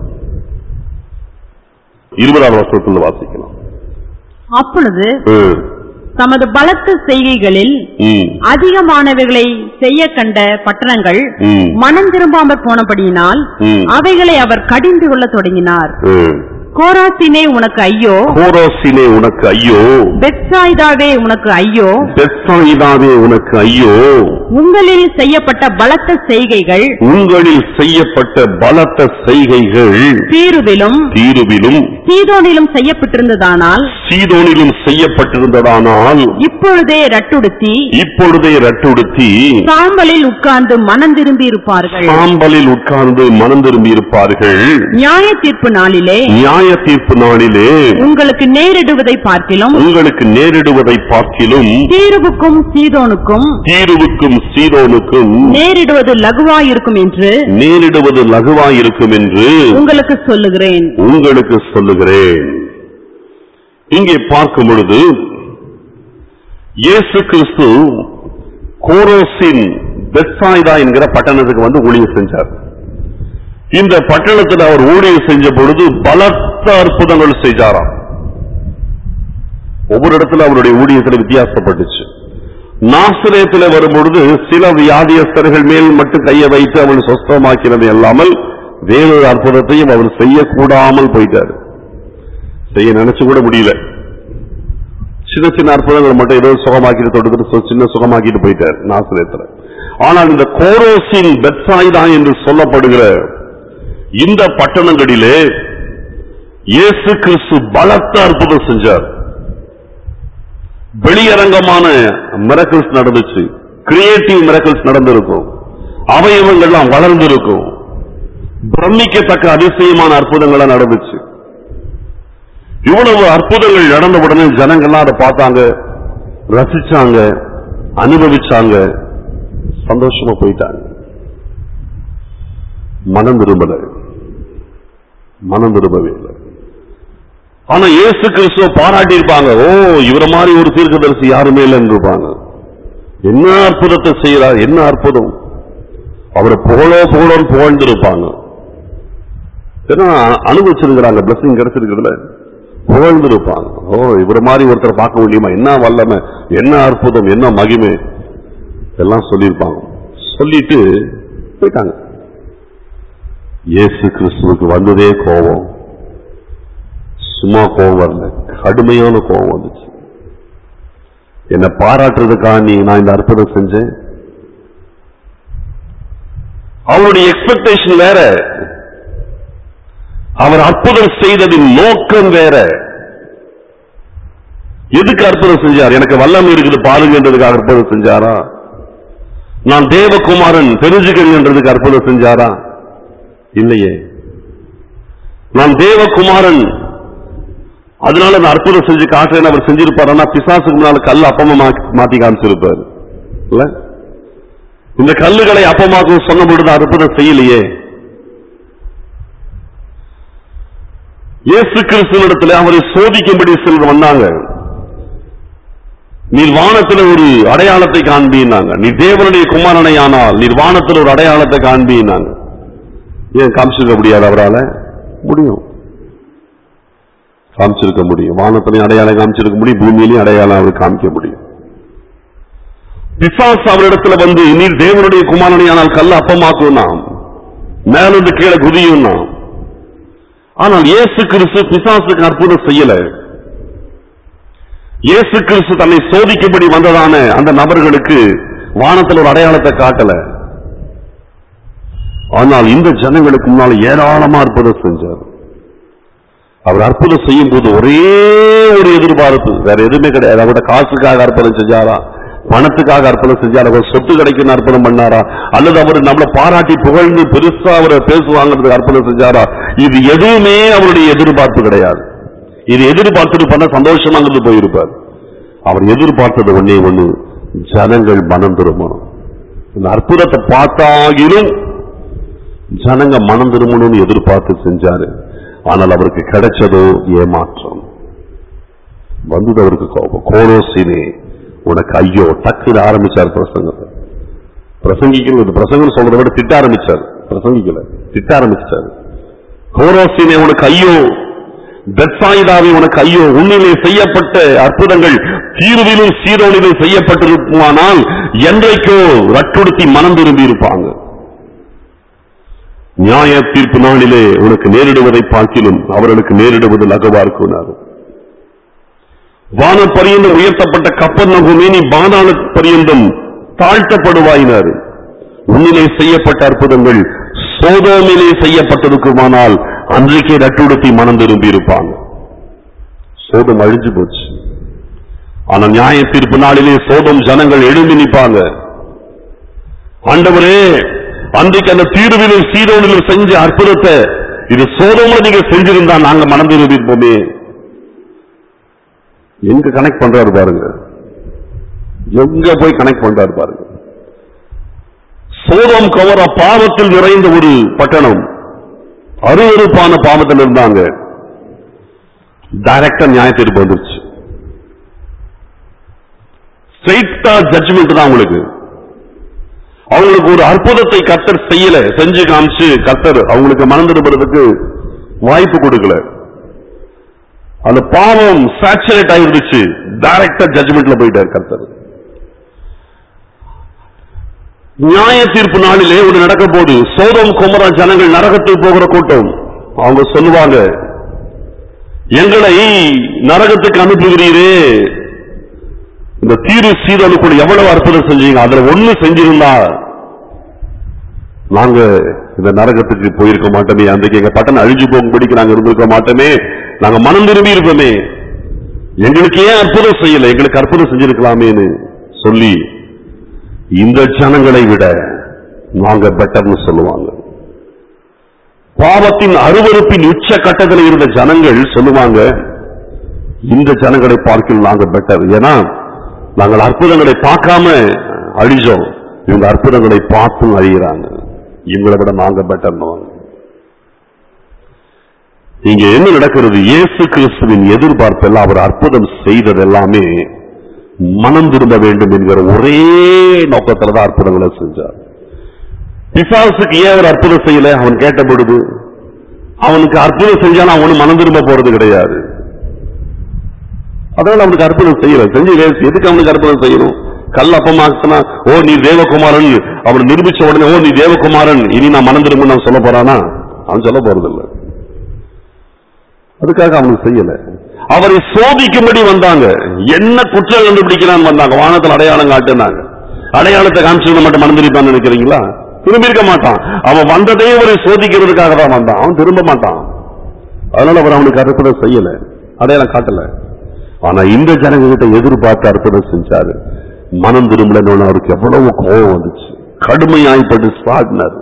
A: இருபதாவது வருஷத்துல வாசிக்கலாம்
B: அப்பொழுது
A: ம்,
B: தமது பலத்த செய்கைகளில்
A: ம்,
B: அதிகமானவைகளை செய்ய கண்ட பட்டணங்கள்
A: ம்,
B: மனம் திரும்பாமற் போனபடியினால்
A: ம்,
B: அவைகளை அவர் கடிந்து கொள்ளத் தொடங்கினார்
A: ம்.
B: கோராசினே உனக்கு ஐயோ
A: கோரோசிலே உனக்கு ஐயோ
B: பெத்சாய்தாவே உனக்கு ஐயோ
A: பெத்சாயிதாவே உனக்கு ஐயோ
B: உங்களில் செய்யப்பட்ட பலத்த செய்கைகள்
A: உங்களில் செய்யப்பட்ட பலத்த செய்கைகள்
B: தீருவிலும்
A: தீருவிலும்
B: சீதோனிலும் செய்யப்பட்டிருந்ததானால்
A: சீதோனிலும் செய்யப்பட்டிருந்ததானால்
B: இப்பொழுதே ரட்டுடுத்தி
A: இப்பொழுதே ரட்டுடுத்தி
B: சாம்பலில் உட்கார்ந்து மனம் திரும்பி இருப்பார்கள்
A: சாம்பலில் உட்கார்ந்து மனம் திரும்பி இருப்பார்கள்
B: நியாய தீர்ப்பு நாளிலே
A: நியாய தீர்ப்பு நாளிலே
B: உங்களுக்கு நேரிடுவதை பார்க்கிலும்
A: உங்களுக்கு நேரிடுவதை பார்க்கிலும்
B: தீருவுக்கும் சீதோனுக்கும்
A: தீருவுக்கும் சீதோனுக்கும்
B: நேரிடுவது லகுவாயிருக்கும் என்று
A: நேரிடுவது லகுவாயிருக்கும் என்று
B: உங்களுக்கு சொல்லுகிறேன்
A: உங்களுக்கு சொல்லுகிறேன் இங்கே பார்க்கும் பொழுது இயேசு கிறிஸ்து கோரோசின் பெத்சாய்தா என்கிற பட்டணத்துக்கு வந்து ஊழியம் செஞ்சார் இந்த பட்டணத்தில் அவர் ஊழியம் செஞ்ச பொழுது பலத்த அற்புதங்கள் செய்தாராம் ஒவ்வொரு இடத்துல அவருடைய ஊழியத்தில் வித்தியாசப்பட்டுச்சு நாசிரியத்தில் வரும்பொழுது சில வியாதியஸ்தர்கள் மேல் மட்டும் கையை வைத்து அவள் சொஸ்தமாக்கிறது அல்லாமல் வேறொரு அற்புதத்தையும் அவர் செய்யக்கூடாமல் போயிட்டார் செய்ய நினைச்சு கூட முடியல சின்ன சின்ன அற்புதங்களை மட்டும் ஏதோ சுகமாக்கிட்டு தொடுத்துட்டு சொ- சின்ன சுகமாக்கிட்டு போயிட்டார் நாசிரியத்துல ஆனால் இந்த கோரோசின் பெத்சாய்தா என்று சொல்லப்படுகிற இந்த பட்டணங்களிலே இயேசு கிறிஸ்து பலத்த அற்புதம் செஞ்சார் வெளியரங்கமான மிரக்கல்ஸ் நடந்துச்சு கிரியேட்டிவ் மிரக்கல்ஸ் நடந்திருக்கும் அவயவங்கள்லாம் வளர்ந்திருக்கும் பிரமிக்கத்தக்க அதிசயமான அற்புதங்கள்லாம் நடந்துச்சு இவ்வளவு அற்புதங்கள் நடந்த உடனே ஜனங்கள்லாம் அதை பார்த்தாங்க ரசிச்சாங்க அனுபவிச்சாங்க சந்தோஷமா போயிட்டாங்க மனம் விரும்பல மனம் விரும்பவே இல்லை ஆனா இயேசு கிறிஸ்துவ பாராட்டி இருப்பாங்க ஓ இவர மாதிரி ஒரு தீர்க்கதரிசி யாருமே இல்லைன்னு இருப்பாங்க என்ன அற்புதத்தை செய்யறார் என்ன அற்புதம் அவரை புகழோ புகழோன்னு புகழ்ந்திருப்பாங்க ஏன்னா அனுபவிச்சிருக்கிறாங்க பிளஸிங் கிடைச்சிருக்கிறதுல புகழ்ந்திருப்பாங்க ஓ இவர மாதிரி ஒருத்தரை பார்க்க முடியுமா என்ன வல்லமை என்ன அற்புதம் என்ன மகிமை எல்லாம் சொல்லியிருப்பாங்க சொல்லிட்டு போயிட்டாங்க இயேசு கிறிஸ்துவுக்கு வந்ததே கோபம் சும்மா கோபம் வரல கடுமையான கோபம் வந்துச்சு என்ன பாராட்டுறதுக்காக நீ நான் இந்த அற்புதம் செஞ்சேன் அவருடைய எக்ஸ்பெக்டேஷன் வேற அவர் அற்புதம் செய்ததின் நோக்கம் வேற எதுக்கு அற்புதம் செஞ்சார் எனக்கு வல்லமை இருக்குது பாருங்கன்றதுக்கு அற்புதம் செஞ்சாரா நான் தேவகுமாரன் தெரிஞ்சுக்கன்றதுக்கு அற்புதம் செஞ்சாரா இல்லையே நான் தேவகுமாரன் அதனால நான் அற்புதம் செஞ்சு காட்டுறேன்னு அவர் செஞ்சிருப்பாருன்னா பிசாசுக்கு முன்னால கல் அப்பமா மா- மாத்தி காமிச்சிருப்பாரு இல்ல இந்த கல்லுகளை அப்பமாக்கும் சொன்ன பொழுது அற்புதம் செய்யலையே இயேசு கிறிஸ்துவிடத்துல அவரை சோதிக்கும்படி சிலர் வந்தாங்க நீர் வானத்துல ஒரு அடையாளத்தை காண்பினாங்க நீ தேவனுடைய குமாரனை ஆனால் நீர் வானத்துல ஒரு அடையாளத்தை காண்பினாங்க ஏன் காமிச்சிருக்க முடியாது அவரால முடியும் காமிச்சிருக்க முடியும் வானத்திலையும் அடையாளம் காமிச்சிருக்க முடியும் பூமியிலையும் அடையாளம் அவர் காமிக்க முடியும் பிசாஸ் அவரிடத்துல வந்து நீர் தேவனுடைய குமாரனை ஆனால் கல்ல அப்பமாக்கும் நாம் மேலிருந்து கீழே குதியும் நாம் ஆனால் இயேசு கிறிஸ்து பிசாசுக்கு அற்புதம் செய்யல இயேசு கிறிஸ்து தன்னை சோதிக்கும்படி வந்ததான அந்த நபர்களுக்கு வானத்தில் ஒரு அடையாளத்தை காட்டல ஆனால் இந்த ஜனங்களுக்கு முன்னால் ஏராளமா அற்புதம் செஞ்சார் அவர் அற்புதம் செய்யும் போது ஒரே ஒரு எதிர்பார்ப்பு வேற எதுவுமே கிடையாது அவரோட காசுக்காக அற்புதம் செஞ்சாரா பணத்துக்காக அற்புதம் செஞ்சாரா அவர் சொத்து கிடைக்கும் அற்புதம் பண்ணாரா அல்லது அவர் நம்மளை பாராட்டி புகழ்ந்து பெருசா அவரை பேசுவாங்கிறதுக்கு அற்புதம் செஞ்சாரா இது எதுவுமே அவருடைய எதிர்பார்ப்பு கிடையாது இது எதிர்பார்த்துட்டு பண்ண சந்தோஷமாங்கிறது போயிருப்பார் அவர் எதிர்பார்த்தது ஒண்ணே ஒண்ணு ஜனங்கள் மனம் திரும்பணும் இந்த அற்புதத்தை பார்த்தாகிலும் ஜனங்க மனம் திரும்பணும்னு எதிர்பார்த்து செஞ்சாரு ஆனால் அவருக்கு கிடைச்சதோ ஏமாற்றம் வந்தது அவருக்கு கோபம் கோரோசினே உனக்கு ஐயோ டக்குன்னு ஆரம்பிச்சார் பிரசங்கத்தை பிரசங்கிக்கிறது பிரசங்கம் சொல்றதை விட திட்ட ஆரம்பிச்சார் பிரசங்கிக்கல திட்ட ஆரம்பிச்சார் கோரோசினே உனக்கு ஐயோ பெத்சாயிதாவே உனக்கு ஐயோ உன்னிலே செய்யப்பட்ட அற்புதங்கள் தீர்விலும் சீரோனிலும் செய்யப்பட்டிருக்குமானால் என்றைக்கோ ரட்டுடுத்தி மனம் திரும்பி இருப்பாங்க நியாய தீர்ப்பு நாளிலே உனக்கு நேரிடுவதை பார்க்கிலும் அவர்களுக்கு நேரிடுவது லகுவா இருக்குனார் வான பரியந்தம் உயர்த்தப்பட்ட கப்பர் நகுமே நீ பாதாள பரியந்தம் தாழ்த்தப்படுவாயினார் உன்னிலே செய்யப்பட்ட அற்புதங்கள் சோதோமிலே செய்யப்பட்டிருக்குமானால் அன்றைக்கே ரட்டுடுத்தி மனம் திரும்பி இருப்பாங்க சோதம் அழிஞ்சு போச்சு ஆனா நியாய தீர்ப்பு நாளிலே சோதம் ஜனங்கள் எழும்பி நிற்பாங்க ஆண்டவரே அன்றைக்கு அந்த தீர்விலும் சீரோனிலும் செஞ்ச அற்புதத்தை இது சோதமுல நீங்க செஞ்சிருந்தா நாங்க மனம் திரும்பியிருப்போமே எங்க கனெக்ட் பண்றாரு பாருங்க எங்க போய் கனெக்ட் பண்றாரு பாருங்க சோதம் கவர பாவத்தில் நிறைந்த ஒரு பட்டணம் அருவருப்பான பாவத்தில் இருந்தாங்க டைரக்டா நியாய தீர்ப்பு வந்துருச்சு ஸ்ட்ரைட்டா ஜட்ஜ்மெண்ட் தான் உங்களுக்கு அவங்களுக்கு ஒரு அற்புதத்தை கர்த்தர் செய்யல செஞ்சு காமிச்சு கர்த்தர் அவங்களுக்கு மறந்துடுறதுக்கு வாய்ப்பு கொடுக்கல அந்த பாவம் சாச்சுரேட் ஆயிருந்துச்சு டைரக்டா ஜட்ஜ்மெண்ட்ல போயிட்டார் கர்த்தர் நியாய தீர்ப்பு நாளிலே ஒரு நடக்க போது சோதம் குமரா ஜனங்கள் நரகத்துக்கு போகிற கூட்டம் அவங்க சொல்லுவாங்க எங்களை நரகத்துக்கு அனுப்புகிறீரே இந்த தீரு சீதனுக்குள்ள எவ்வளவு அற்புதம் செஞ்சீங்க அதுல ஒண்ணு செஞ்சிருந்தா நாங்க இந்த நரகத்துக்கு போயிருக்க மாட்டோமே அன்றைக்கு எங்க பட்டன் அழிஞ்சு போகும்படிக்கு நாங்க இருந்திருக்க மாட்டோமே நாங்க மனம் திரும்பி இருப்போமே எங்களுக்கு ஏன் அற்புதம் செய்யல எங்களுக்கு அற்புதம் செஞ்சிருக்கலாமேன்னு சொல்லி இந்த ஜனங்களை விட நாங்க பெட்டர்னு சொல்லுவாங்க பாவத்தின் அருவருப்பின் உச்ச கட்டத்தில் இருந்த ஜனங்கள் சொல்லுவாங்க இந்த ஜனங்களை பார்க்கல நாங்க பெட்டர் ஏன்னா நாங்கள் அற்புதங்களை பார்க்காம அழிஞ்சோம் இவங்க அற்புதங்களை பார்த்தும் அழிகிறாங்க இவங்களை விட நாங்க பெட்டர்னுவாங்க இங்க என்ன நடக்கிறது இயேசு கிறிஸ்துவின் எதிர்பார்ப்பெல்லாம் அவர் அற்புதம் செய்தது எல்லாமே மனம் திரும்ப வேண்டும் என்கிற ஒரே நோக்கத்துல தான் அற்புதங்களை செஞ்சார் பிசாசுக்கு ஏன் அவர் அற்புதம் செய்யல அவன் கேட்ட பொழுது அவனுக்கு அற்புதம் செஞ்சாலும் அவனு மனம் திரும்ப போறது கிடையாது அதனால அவனுக்கு அற்புதம் செய்யல செஞ்சு வேஸ்ட் எதுக்கு அவனுக்கு அற்புதம் செய்யணும் கல் அப்பமாக்குனா ஓ நீ தேவகுமாரன் அவன் நிரூபிச்ச உடனே ஓ நீ தேவகுமாரன் இனி நான் மனம் திரும்ப நான் சொல்ல போறானா அவன் சொல்ல போறது இல்ல அதுக்காக அவனுக்கு செய்யல அவரை சோதிக்கும்படி வந்தாங்க என்ன குற்றம் கண்டுபிடிக்கிறான்னு வந்தாங்க வானத்தில் அடையாளம் காட்டுனாங்க அடையாளத்தை காமிச்சது மட்டும் மறந்துருப்பான்னு நினைக்கிறீங்களா திரும்பி இருக்க மாட்டான் அவன் வந்ததே அவரை சோதிக்கிறதுக்காக தான் வந்தான் அவன் திரும்ப மாட்டான் அதனால அவர் அவனுக்கு அற்புதம் செய்யல அடையாளம் காட்டல ஆனா இந்த ஜனங்கிட்ட எதிர்பார்த்து அற்புதம் செஞ்சாரு மனம் திரும்பலன்னு அவருக்கு எவ்வளவு கோபம் வந்துச்சு கடுமையாய்ப்பட்டு சாடினார்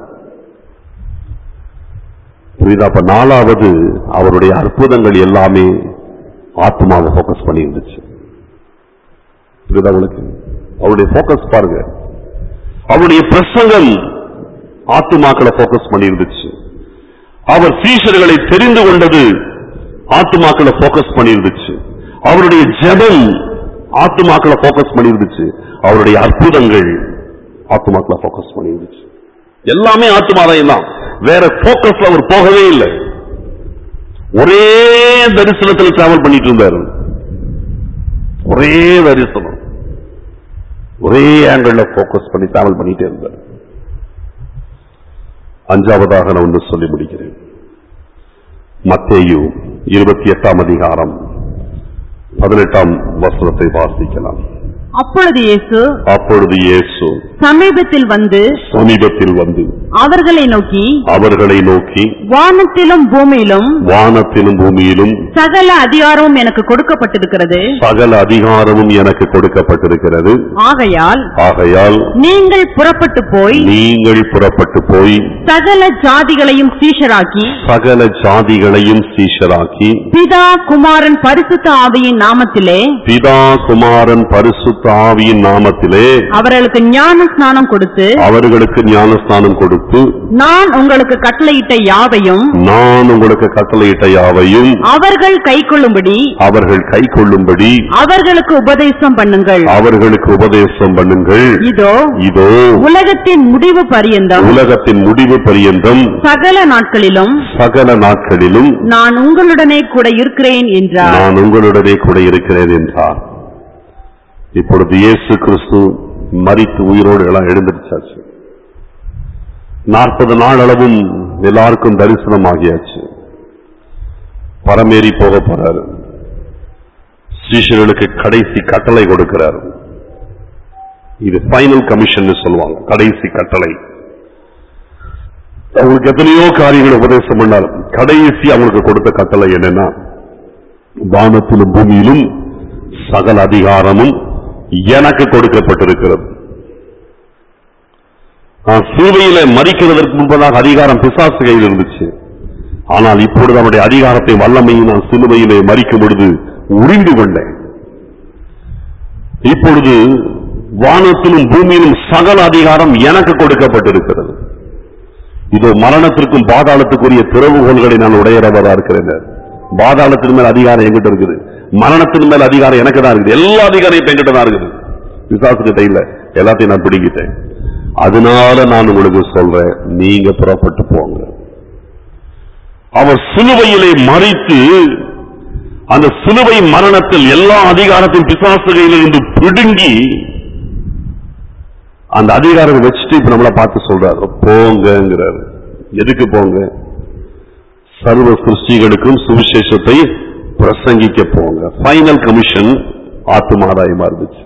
A: புரியுதா அப்ப நாலாவது அவருடைய அற்புதங்கள் எல்லாமே ஆத்மாவை ஃபோக்கஸ் பண்ணி இருந்துச்சு புரியுதா உங்களுக்கு அவருடைய ஃபோக்கஸ் பாருங்க அவருடைய பிரசங்கம் ஆத்துமாக்களை ஃபோக்கஸ் பண்ணி இருந்துச்சு அவர் சீஷர்களை தெரிந்து கொண்டது ஆத்துமாக்களை ஃபோக்கஸ் பண்ணி இருந்துச்சு அவருடைய ஜெபம் ஆத்துமாக்களை ஃபோக்கஸ் பண்ணி இருந்துச்சு அவருடைய அற்புதங்கள் ஆத்துமாக்களை ஃபோக்கஸ் பண்ணி இருந்துச்சு எல்லாமே ஆத்துமாதான் தான் வேற போக்கஸ்ல அவர் போகவே இல்லை ஒரே தரிசனத்தில் டிராவல் பண்ணிட்டு இருந்தார் ஒரே தரிசனம் ஒரே ஆங்கிள் போக்கஸ் பண்ணி டிராவல் பண்ணிட்டே இருந்தார் அஞ்சாவதாக நான் ஒன்று சொல்லி முடிக்கிறேன் மத்தேயு இருபத்தி எட்டாம் அதிகாரம் பதினெட்டாம் வசனத்தை வாசிக்கலாம்
B: அப்பொழுது இயேசு
A: அப்பொழுது இயேசு
B: சமீபத்தில் வந்து
A: சமீபத்தில் வந்து
B: அவர்களை நோக்கி
A: அவர்களை நோக்கி
B: வானத்திலும் பூமியிலும்
A: வானத்திலும் பூமியிலும்
B: சகல அதிகாரமும் எனக்கு கொடுக்கப்பட்டிருக்கிறது
A: சகல அதிகாரமும் எனக்கு கொடுக்கப்பட்டிருக்கிறது
B: ஆகையால்
A: ஆகையால்
B: நீங்கள் புறப்பட்டு போய்
A: நீங்கள் புறப்பட்டு போய்
B: சகல ஜாதிகளையும் சீஷராக்கி
A: சகல ஜாதிகளையும் சீஷராக்கி
B: பிதா குமாரன் பரிசுத்த ஆவியின் நாமத்திலே
A: பிதா குமாரன் பரிசுத்த ஆவியின் நாமத்திலே
B: அவர்களுக்கு ஞான ஸ்நானம் கொடுத்து
A: அவர்களுக்கு ஞானஸ்நானம் கொடுத்து
B: நான் உங்களுக்கு கட்டளையிட்ட யாவையும்
A: நான் உங்களுக்கு கட்டளையிட்ட யாவையும்
B: அவர்கள் கைக்கொள்ளும்படி
A: அவர்கள் கை கொள்ளும்படி
B: அவர்களுக்கு உபதேசம் பண்ணுங்கள்
A: அவர்களுக்கு உபதேசம் பண்ணுங்கள்
B: இதோ
A: இதோ
B: உலகத்தின் முடிவு பரியந்தம்
A: உலகத்தின் முடிவு பரியந்தம்
B: சகல நாட்களிலும்
A: சகல நாட்களிலும்
B: நான் உங்களுடனே கூட இருக்கிறேன் என்றார்
A: நான் உங்களுடனே கூட இருக்கிறேன் என்றார் இப்பொழுது இயேசு கிறிஸ்து மரித்து உயிரோடு எல்லாம் எழுந்திருச்சாச்சு நாற்பது நாள் அளவும் எல்லாருக்கும் தரிசனம் ஆகியாச்சு பரமேறி போக போறாரு சீஷர்களுக்கு கடைசி கட்டளை கொடுக்கிறார் இது ஃபைனல் கமிஷன் சொல்லுவாங்க கடைசி கட்டளை அவங்களுக்கு எத்தனையோ காரியங்களை உபதேசம் பண்ணார் கடைசி அவங்களுக்கு கொடுத்த கட்டளை என்னன்னா வானத்திலும் பூமியிலும் சகல அதிகாரமும் எனக்கு கொடுக்கப்பட்டிருக்கிறது நான் சிலுவையில மறிக்கிறதற்கு முன்பதாக அதிகாரம் பிசாசு கையில் இருந்துச்சு ஆனால் இப்பொழுது அவனுடைய அதிகாரத்தை வல்லமையை நான் சிலுவையிலே மறிக்கும் பொழுது உறிந்து கொண்டேன் இப்பொழுது வானத்திலும் பூமியிலும் சகல அதிகாரம் எனக்கு கொடுக்கப்பட்டிருக்கிறது இதோ மரணத்திற்கும் பாதாளத்துக்குரிய திறவுகோள்களை நான் உடையறவரா இருக்கிறேன் பாதாளத்தின் மேல் அதிகாரம் என்கிட்ட இருக்குது மரணத்தின் மேல் அதிகாரம் எனக்கு தான் இருக்குது எல்லா அதிகாரம் இப்ப என்கிட்ட தான் இருக்குது விசாசு கிட்ட இல்ல எல்லாத்தையும் நான் பிடிக்கிட்டேன் அதனால நான் உங்களுக்கு சொல்றேன் நீங்க புறப்பட்டு போங்க அவர் சிலுவையிலே மறித்து அந்த சிலுவை மரணத்தில் எல்லா அதிகாரத்தையும் பிசாசுகையில இருந்து பிடுங்கி அந்த அதிகாரத்தை வச்சுட்டு இப்ப நம்மளை பார்த்து சொல்றாரு போங்கங்கிறாரு எதுக்கு போங்க சர்வ சிருஷ்டிகளுக்கும் சுவிசேஷத்தை பிரசங்கிக்க போங்க ஃபைனல் கமிஷன் ஆத்துமாதாயமா இருந்துச்சு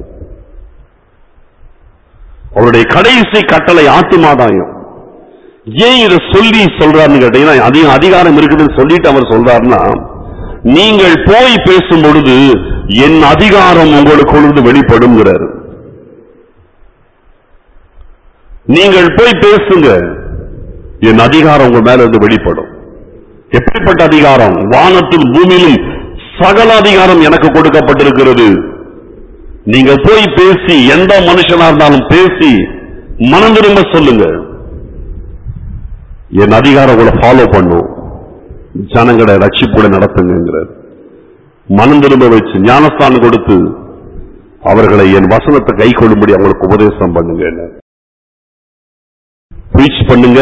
A: அவருடைய கடைசி கட்டளை ஆத்துமாதாயம் ஏன் இதை சொல்லி சொல்றாருன்னு கேட்டீங்கன்னா அதிகம் அதிகாரம் இருக்குதுன்னு சொல்லிட்டு அவர் சொல்றாருன்னா நீங்கள் போய் பேசும் பொழுது என் அதிகாரம் உங்களுக்குள்ளது வெளிப்படுங்கிறாரு நீங்கள் போய் பேசுங்க என் அதிகாரம் உங்க மேல இருந்து வெளிப்படும் எப்படிப்பட்ட அதிகாரம் வானத்தில் பூமியிலும் சகல அதிகாரம் எனக்கு கொடுக்கப்பட்டிருக்கிறது நீங்க போய் பேசி எந்த மனுஷனா இருந்தாலும் பேசி மனம் திரும்ப சொல்லுங்க என் அதிகாரம் உங்களை ஃபாலோ பண்ணும் ஜனங்களை ரட்சிப்புட நடத்துங்கிறார் மனம் திரும்ப வச்சு ஞானஸ்தானம் கொடுத்து அவர்களை என் வசனத்தை கை கொள்ளும்படி அவங்களுக்கு உபதேசம் பண்ணுங்க ப்ரீச் பண்ணுங்க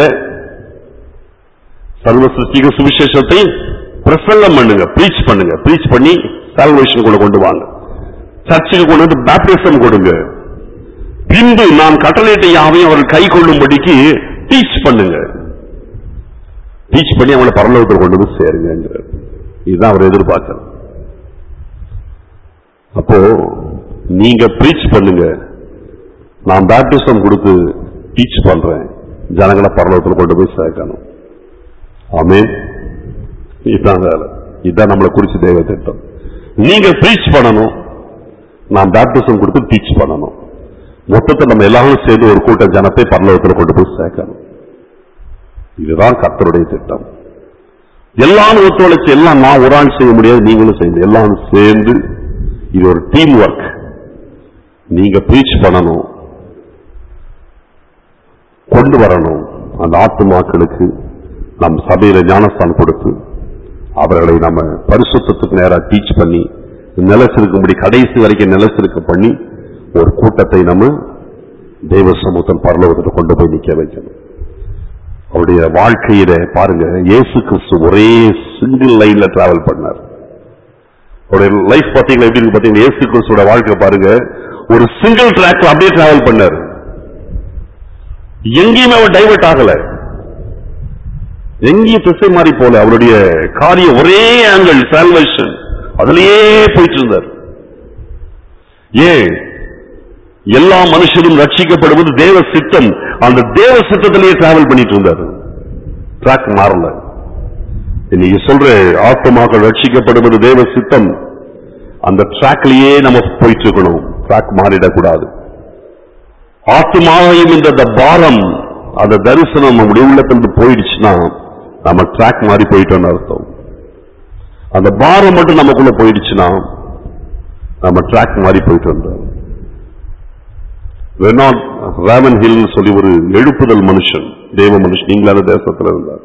A: சர்வ சிருஷ்டிக சுவிசேஷத்தை பிரசங்கம் பண்ணுங்க ப்ரீச் பண்ணுங்க ப்ரீச் பண்ணி சால்வேஷன் கூட கொண்டு வாங்க சர்ச்சுக்கு கொண்டு வந்து பேப்டிசம் கொடுங்க பின்பு நான் கட்டளையிட்ட யாவையும் அவர்கள் கை கொள்ளும்படிக்கு டீச் பண்ணுங்க டீச் பண்ணி அவங்களை பரலோகத்தில் கொண்டு வந்து சேருங்க இதுதான் அவர் எதிர்பார்க்கிறார் அப்போ நீங்க ப்ரீச் பண்ணுங்க நான் பேப்டிசம் கொடுத்து டீச் பண்றேன் ஜனங்களை பரலோகத்தில் கொண்டு போய் சேர்க்கணும் ஆமென் இதுதான் வேலை இதுதான் நம்மளை குறிச்சு தேவ திட்டம் நீங்க ப்ரீச் பண்ணணும் நான் பேப்டிசம் கொடுத்து டீச் பண்ணணும் மொத்தத்தை நம்ம எல்லாரும் சேர்ந்து ஒரு கூட்டம் ஜனத்தை பரலோகத்தில் கொண்டு போய் சேர்க்கணும் இதுதான் கர்த்தருடைய திட்டம் எல்லாம் ஒத்துழைச்சு எல்லாம் நான் ஒரு ஆள் செய்ய முடியாது நீங்களும் செய்யணும் எல்லாம் சேர்ந்து இது ஒரு டீம் ஒர்க் நீங்க ப்ரீச் பண்ணணும் கொண்டு வரணும் அந்த ஆத்துமாக்களுக்கு நம் சபையில ஞானஸ்தானம் கொடுத்து அவர்களை நம்ம பரிசுத்தத்துக்கு நேரா டீச் பண்ணி நிலச்சிருக்கும்படி கடைசி வரைக்கும் நிலச்சிருக்க பண்ணி ஒரு கூட்டத்தை நம்ம தெய்வ சமூகத்தில் பரலோகத்தில் கொண்டு போய் நிக்க வைக்கணும் அவருடைய வாழ்க்கையில பாருங்க இயேசு கிறிஸ்து ஒரே சிங்கிள் லைன்ல டிராவல் பண்ணார் அவருடைய லைஃப் பாத்தீங்களா எப்படி இருக்கு பாத்தீங்கன்னா இயேசு கிறிஸ்துவோட வாழ்க்கை பாருங்க ஒரு சிங்கிள் ட்ராக்ல அப்படியே டிராவல் பண்ணார் எங்கேயுமே அவர் டைவர்ட் ஆகல எங்கேயும் திசை மாறி போல அவருடைய காரியம் ஒரே ஆங்கிள் சால்வேஷன் அதுலயே போயிட்டு இருந்தார் ஏன் எல்லா மனுஷரும் ரட்சிக்கப்படுவது தேவ சித்தம் அந்த தேவ சித்தத்திலேயே டிராவல் பண்ணிட்டு இருந்தாரு ட்ராக் மாறல இன்னைக்கு சொல்ற ஆத்மாக்கள் ரட்சிக்கப்படுவது தேவ சித்தம் அந்த ட்ராக்லயே நம்ம போயிட்டு இருக்கணும் ட்ராக் மாறிடக்கூடாது ஆத்மாவையும் இந்த இந்த பாரம் அந்த தரிசனம் நம்முடைய உள்ளத்திலிருந்து போயிடுச்சுன்னா நம்ம ட்ராக் மாறி போயிட்டோம்னு அர்த்தம் அந்த பாரம் மட்டும் நமக்குள்ள போயிடுச்சுன்னா நம்ம ட்ராக் மாறி போயிட்டு வந்தோம் ரெனால்ட் ராமன் ஹில் சொல்லி ஒரு எழுப்புதல் மனுஷன் தேவ மனுஷன் இங்கிலாந்து தேசத்துல இருந்தார்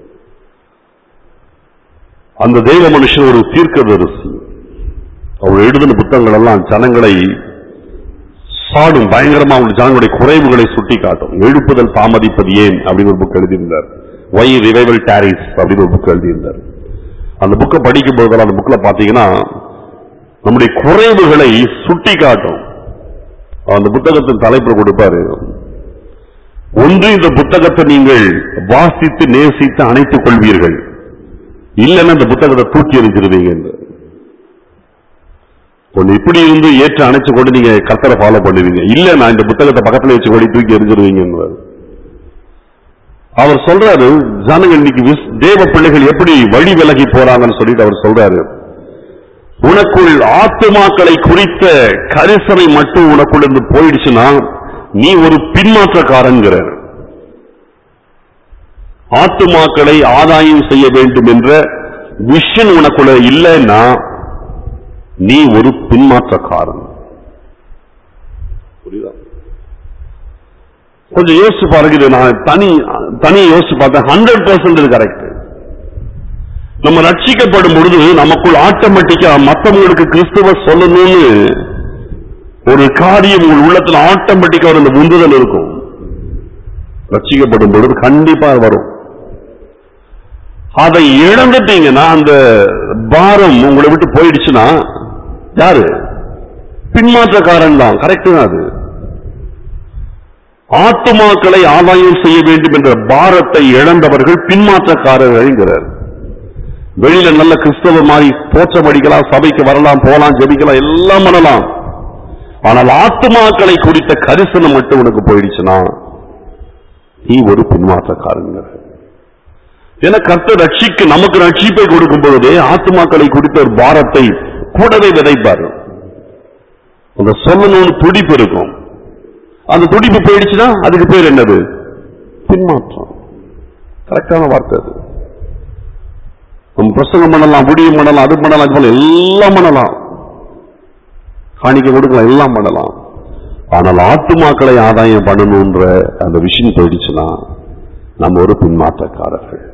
A: அந்த தேவ மனுஷன் ஒரு தீர்க்கதரிசி அவர் எழுதின புத்தகங்கள் எல்லாம் ஜனங்களை சாடும் பயங்கரமா அவங்க ஜனங்களுடைய குறைவுகளை சுட்டி காட்டும் எழுப்புதல் தாமதிப்பது ஏன் அப்படின்னு ஒரு புக் எழுதியிருந்தார் ஒய் ரிவைவல் டாரிஸ் அப்படின்னு ஒரு புக் எழுதியிருந்தார் அந்த புக்கை படிக்கும் போதெல்லாம் அந்த புக்ல பாத்தீங்கன்னா நம்முடைய குறைவுகளை சுட்டி காட்டும் அந்த புத்தகத்தின் தலைப்பு கொடுப்பாரு ஒன்று இந்த புத்தகத்தை நீங்கள் வாசித்து நேசித்து அணைத்துக் கொள்வீர்கள் இல்லைன்னா இந்த புத்தகத்தை தூக்கி எறிஞ்சிருவீங்க என்று ஒன்னு இப்படி இருந்து ஏற்று அணைச்சு கொண்டு நீங்க கர்த்தரை ஃபாலோ பண்ணுவீங்க இல்ல நான் இந்த புத்தகத்தை பக்கத்துல வச்சு கொண்டு தூக்கி எறிஞ்சிருவீங்க அவர் சொல்றாரு ஜனங்கள் இன்னைக்கு விஸ்- தேவ பிள்ளைகள் எப்படி வழி விலகி போறாங்கன்னு சொல்லிட்டு அவர் சொல்றாரு உனக்குள் ஆத்துமாக்களை குறித்த கரிசனை மட்டும் உனக்குள்ள இருந்து போயிடுச்சுன்னா நீ ஒரு பின்மாற்றக்காரன்கிற ஆத்துமாக்களை ஆதாயம் செய்ய வேண்டும் என்ற விஷன் உனக்குள்ள இல்லைன்னா நீ ஒரு பின்மாற்றக்காரன் புரியுதா கொஞ்சம் யோசிச்சு பாருங்க இது நான் தனி தனி யோசிச்சு பார்த்தேன் ஹண்ட்ரட் பர்சன்ட் இது கரெக்ட் நம்ம ரட்சிக்கப்படும் பொழுது நமக்குள் ஆட்டோமேட்டிக்கா மத்தவங்களுக்கு கிறிஸ்துவ சொல்லணும்னு ஒரு காரியம் உங்கள் உள்ளத்துல ஆட்டோமேட்டிக்கா ஒரு இந்த உந்துதல் இருக்கும் ரட்சிக்கப்படும் பொழுது கண்டிப்பா வரும் அதை இழந்துட்டீங்கன்னா அந்த பாரம் உங்களை விட்டு போயிடுச்சுன்னா யாரு பின்மாற்றக்காரன் தான் கரெக்ட் தான் அது ஆத்துமாக்களை ஆதாயம் செய்ய வேண்டும் என்ற பாரத்தை இழந்தவர்கள் பின்மாற்றக்காரர்கள்ங்கிறார் வெளியில நல்ல கிறிஸ்தவ மாதிரி தோற்றம் அடிக்கலாம் சபைக்கு வரலாம் போலாம் ஜெபிக்கலாம் எல்லாம் பண்ணலாம் ஆனால் ஆத்துமாக்களை குறித்த கரிசனம் மட்டும் உனக்கு போயிடுச்சுன்னா நீ ஒரு பின்மாற்றக்காரங்க ஏன்னா கர்த்தர் ரட்சிக்கு நமக்கு ரட்சிப்பை கொடுக்கும் பொழுதே ஆத்துமாக்களை குறித்த ஒரு பாரத்தை கூடவே விதைப்பார் அந்த சொல்லணும்னு துடிப்பு இருக்கும் அந்த துடிப்பு போயிடுச்சுன்னா அதுக்கு பேர் என்னது பின்மாற்றம் கரெக்டான வார்த்தை அது நம்ம பிரசங்கம் பண்ணலாம் முடியும் பண்ணலாம் அது பண்ணலாம் இது பண்ணலாம் எல்லாம் பண்ணலாம் காணிக்க கொடுக்கலாம் எல்லாம் பண்ணலாம் ஆனால் ஆத்துமாக்களை ஆதாயம் பண்ணணுன்ற அந்த விஷயம் போயிடுச்சுன்னா நம்ம ஒரு பின்மாற்றக்காரர்கள்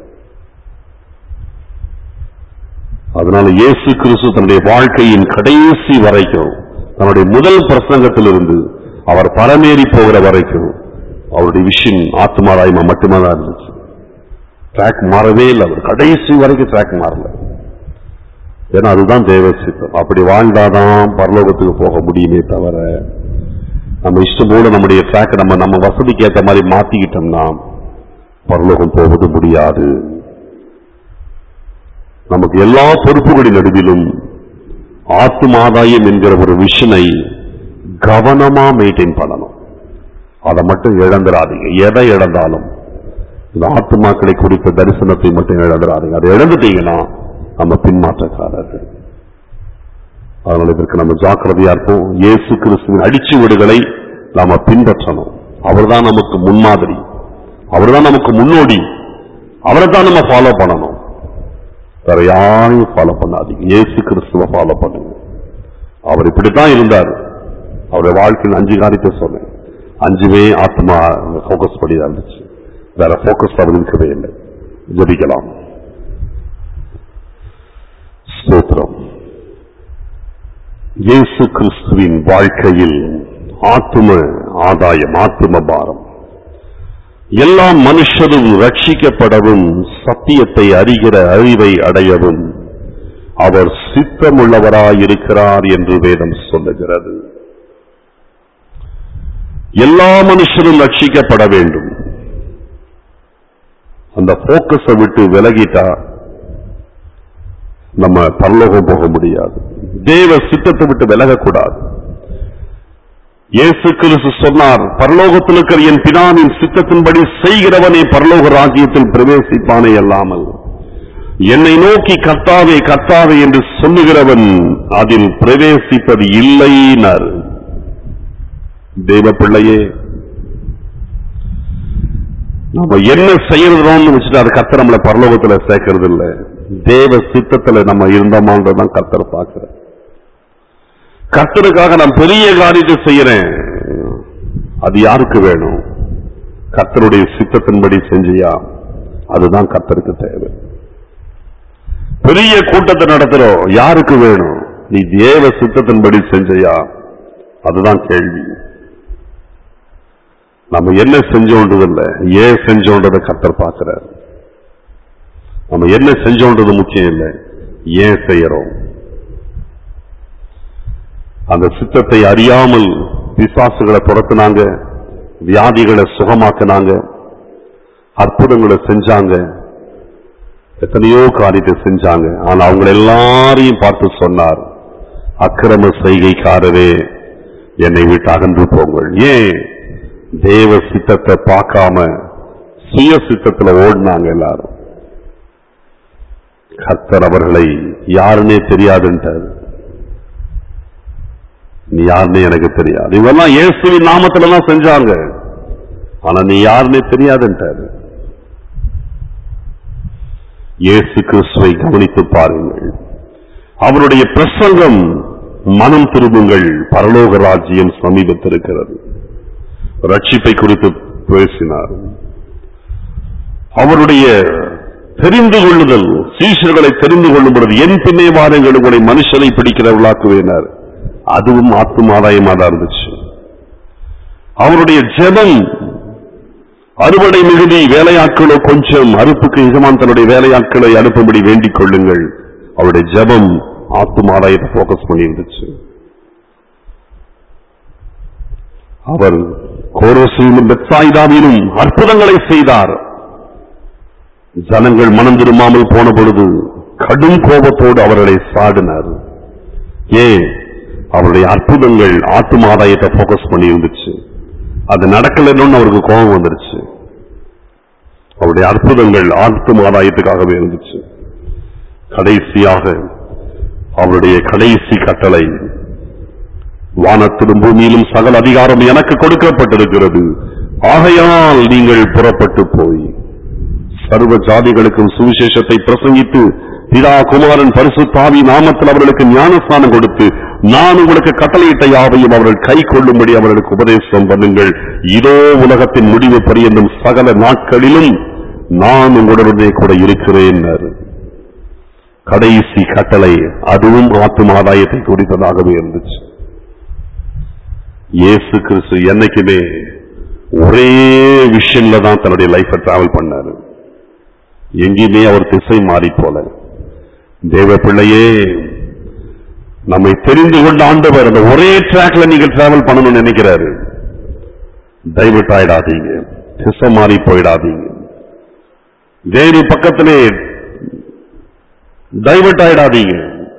A: அதனால இயேசு கிறிஸ்து தன்னுடைய வாழ்க்கையின் கடைசி வரைக்கும் தன்னுடைய முதல் பிரசங்கத்திலிருந்து அவர் பரமேறி போகிற வரைக்கும் அவருடைய விஷன் ஆத்மாராயமா மட்டுமே தான் இருந்துச்சு ட்ராக் மாறவே இல்லை அவர் கடைசி வரைக்கும் ட்ராக் மாறல ஏன்னா அதுதான் தேவ சித்தம் அப்படி வாழ்ந்தாதான் பரலோகத்துக்கு போக முடியுமே தவிர நம்ம இஷ்டம் போல நம்முடைய ட்ராக் நம்ம நம்ம வசதிக்கு ஏற்ற மாதிரி மாத்திக்கிட்டோம்னா பரலோகம் போவது முடியாது நமக்கு எல்லா பொறுப்புகளின் நடுவிலும் ஆத்துமாதாயம் என்கிற ஒரு விஷனை கவனமா மெயின்டைன் பண்ணணும் அதை மட்டும் இழந்துடாதீங்க எதை இழந்தாலும் இந்த ஆத்துமாக்களை குறித்த தரிசனத்தை மட்டும் இழந்துடாதீங்க அதை இழந்துட்டீங்கன்னா நம்ம பின்மாற்றக்காரர்கள் அதனால இதற்கு நம்ம ஜாக்கிரதையா இருப்போம் இயேசு கிறிஸ்துவின் அடிச்சு வீடுகளை நாம பின்பற்றணும் அவர்தான் நமக்கு முன்மாதிரி அவர்தான் நமக்கு முன்னோடி அவரை தான் நம்ம ஃபாலோ பண்ணணும் வேற யாரையும் ஃபாலோ பண்ணாதீங்க இயேசு கிறிஸ்துவ ஃபாலோ பண்ணுங்க அவர் இப்படித்தான் இருந்தார் அவருடைய வாழ்க்கையில் அஞ்சு காரியத்தை சொன்னேன் அஞ்சுமே ஆத்மா ஃபோக்கஸ் பண்ணி தான் இருந்துச்சு வேற ஃபோக்கஸ் அவர் இருக்கவே இல்லை ஜபிக்கலாம் ஸ்தோத்திரம் இயேசு கிறிஸ்துவின் வாழ்க்கையில் ஆத்தும ஆதாயம் ஆத்தும பாரம் எல்லா மனுஷரும் ரட்சிக்கப்படவும் சத்தியத்தை அறிகிற அறிவை அடையவும் அவர் சித்தமுள்ளவராயிருக்கிறார் என்று வேதம் சொல்லுகிறது எல்லா மனுஷரும் ரட்சிக்கப்பட வேண்டும் அந்த போக்கஸை விட்டு விலகிட்டா நம்ம பரலோகம் போக முடியாது தேவ சித்தத்தை விட்டு விலகக்கூடாது இயேசு கிறிஸ்து சொன்னார் பரலோகத்தில் இருக்கிற என் பிதாவின் சித்தத்தின்படி செய்கிறவனே பரலோக ராஜ்யத்தில் பிரவேசிப்பானே அல்லாமல் என்னை நோக்கி கர்த்தாவே கர்த்தாவே என்று சொல்லுகிறவன் அதில் பிரவேசிப்பது இல்லைனார் தெய்வ பிள்ளையே நம்ம என்ன செய்யறோம்னு வச்சுட்டு அது கர்த்தர் நம்மளை பரலோகத்துல சேர்க்கறது இல்ல தேவ சித்தத்துல நம்ம இருந்தோமான்றதான் கர்த்தர் பார்க்கிற கர்த்தருக்காக நான் பெரிய காரியத்தை செய்யறேன் அது யாருக்கு வேணும் கர்த்தருடைய சித்தத்தின்படி செஞ்சியா அதுதான் கர்த்தருக்கு தேவை பெரிய கூட்டத்தை நடத்துறோம் யாருக்கு வேணும் நீ தேவ சித்தத்தின்படி செஞ்சையா அதுதான் கேள்வி நம்ம என்ன செஞ்சோன்றது இல்ல ஏன் செஞ்சோன்றதை கர்த்தர் பார்க்கிறார் நம்ம என்ன செஞ்சோன்றது முக்கியம் இல்லை ஏன் செய்யறோம் அந்த சித்தத்தை அறியாமல் பிசாசுகளை துரத்துனாங்க வியாதிகளை சுகமாக்குனாங்க அற்புதங்களை செஞ்சாங்க எத்தனையோ காரியத்தை செஞ்சாங்க ஆனா அவங்க எல்லாரையும் பார்த்து சொன்னார் அக்கிரம செய்கைக்காரரே என்னை விட்டு அகன்று போங்கள் ஏன் தேவ சித்தத்தை பார்க்காம சுய சித்தத்துல ஓடினாங்க எல்லாரும் கர்த்தர் அவர்களை யாருன்னே தெரியாதுன்ட்டார் நீ யாருன்னே எனக்கு தெரியாது இவெல்லாம் இயேசுவின் நாமத்துல தான் செஞ்சாங்க ஆனா நீ யாருன்னே தெரியாதுன்ட்டாரு இயேசு கிறிஸ்துவை கவனித்து பாருங்கள் அவருடைய பிரசங்கம் மனம் திரும்புங்கள் பரலோக ராஜ்யம் சமீபத்திருக்கிறது ரட்சிப்பை குறித்து பேசினார் அவருடைய தெரிந்து கொள்ளுதல் சீஷர்களை தெரிந்து கொள்ளும் பொழுது என் பின்னே வாருங்கள் உங்களை மனுஷனை பிடிக்கிறவர்களாக்குவேனார் அதுவும் ஆத்துமாதாயமா தான் இருந்துச்சு அவருடைய ஜெபம் அறுவடை மிகுதி வேலையாட்களோ கொஞ்சம் அறுப்புக்கு எஜமான் தன்னுடைய வேலையாட்களை அனுப்பும்படி வேண்டிக் கொள்ளுங்கள் அவருடைய ஜெபம் ஆத்துமாதாயத்தை போக்கஸ் பண்ணி இருந்துச்சு அவர் கோரோசிலும் பெத்சாயிதாவிலும் அற்புதங்களை செய்தார் ஜனங்கள் மனம் திரும்பாமல் போன பொழுது கடும் கோபத்தோடு அவர்களை சாடினார் ஏன் அவருடைய அற்புதங்கள் ஆத்தும ஆதாயத்தை போக்கஸ் பண்ணி இருந்துச்சு அது நடக்கலன்னு அவருக்கு கோபம் வந்துருச்சு அவருடைய அற்புதங்கள் ஆத்தும ஆதாயத்துக்காகவே இருந்துச்சு கடைசியாக அவருடைய கடைசி கட்டளை வானத்திலும் பூமியிலும் சகல அதிகாரம் எனக்கு கொடுக்கப்பட்டிருக்கிறது ஆகையால் நீங்கள் புறப்பட்டு போய் சர்வ ஜாதிகளுக்கும் சுவிசேஷத்தை பிரசங்கித்து பிதா குமாரன் பரிசுத்தாவி நாமத்தில் அவர்களுக்கு ஞானஸ்தானம் கொடுத்து நான் உங்களுக்கு கட்டளையிட்ட யாவையும் அவர்கள் கை கொள்ளும்படி அவர்களுக்கு உபதேசம் பண்ணுங்கள் இதோ உலகத்தின் முடிவு பரியந்தும் சகல நாட்களிலும் நான் உங்களுடனே கூட இருக்கிறேன் கடைசி கட்டளை அதுவும் ஆத்தும ஆதாயத்தை குறித்ததாகவே இருந்துச்சு இயேசு கிறிஸ்து என்னைக்குமே ஒரே விஷயம்ல தான் தன்னுடைய லைஃபை டிராவல் பண்ணாரு எங்கேயுமே அவர் திசை மாறி போல தேவ பிள்ளையே நம்மை தெரிந்து கொண்ட ஆண்டவர் அந்த ஒரே ட்ராக்ல நீங்க டிராவல் பண்ணணும்னு நினைக்கிறாரு டைவர்ட் ஆயிடாதீங்க திசை மாறி போயிடாதீங்க வேறு பக்கத்திலே டைவர்ட் ஆயிடாதீங்க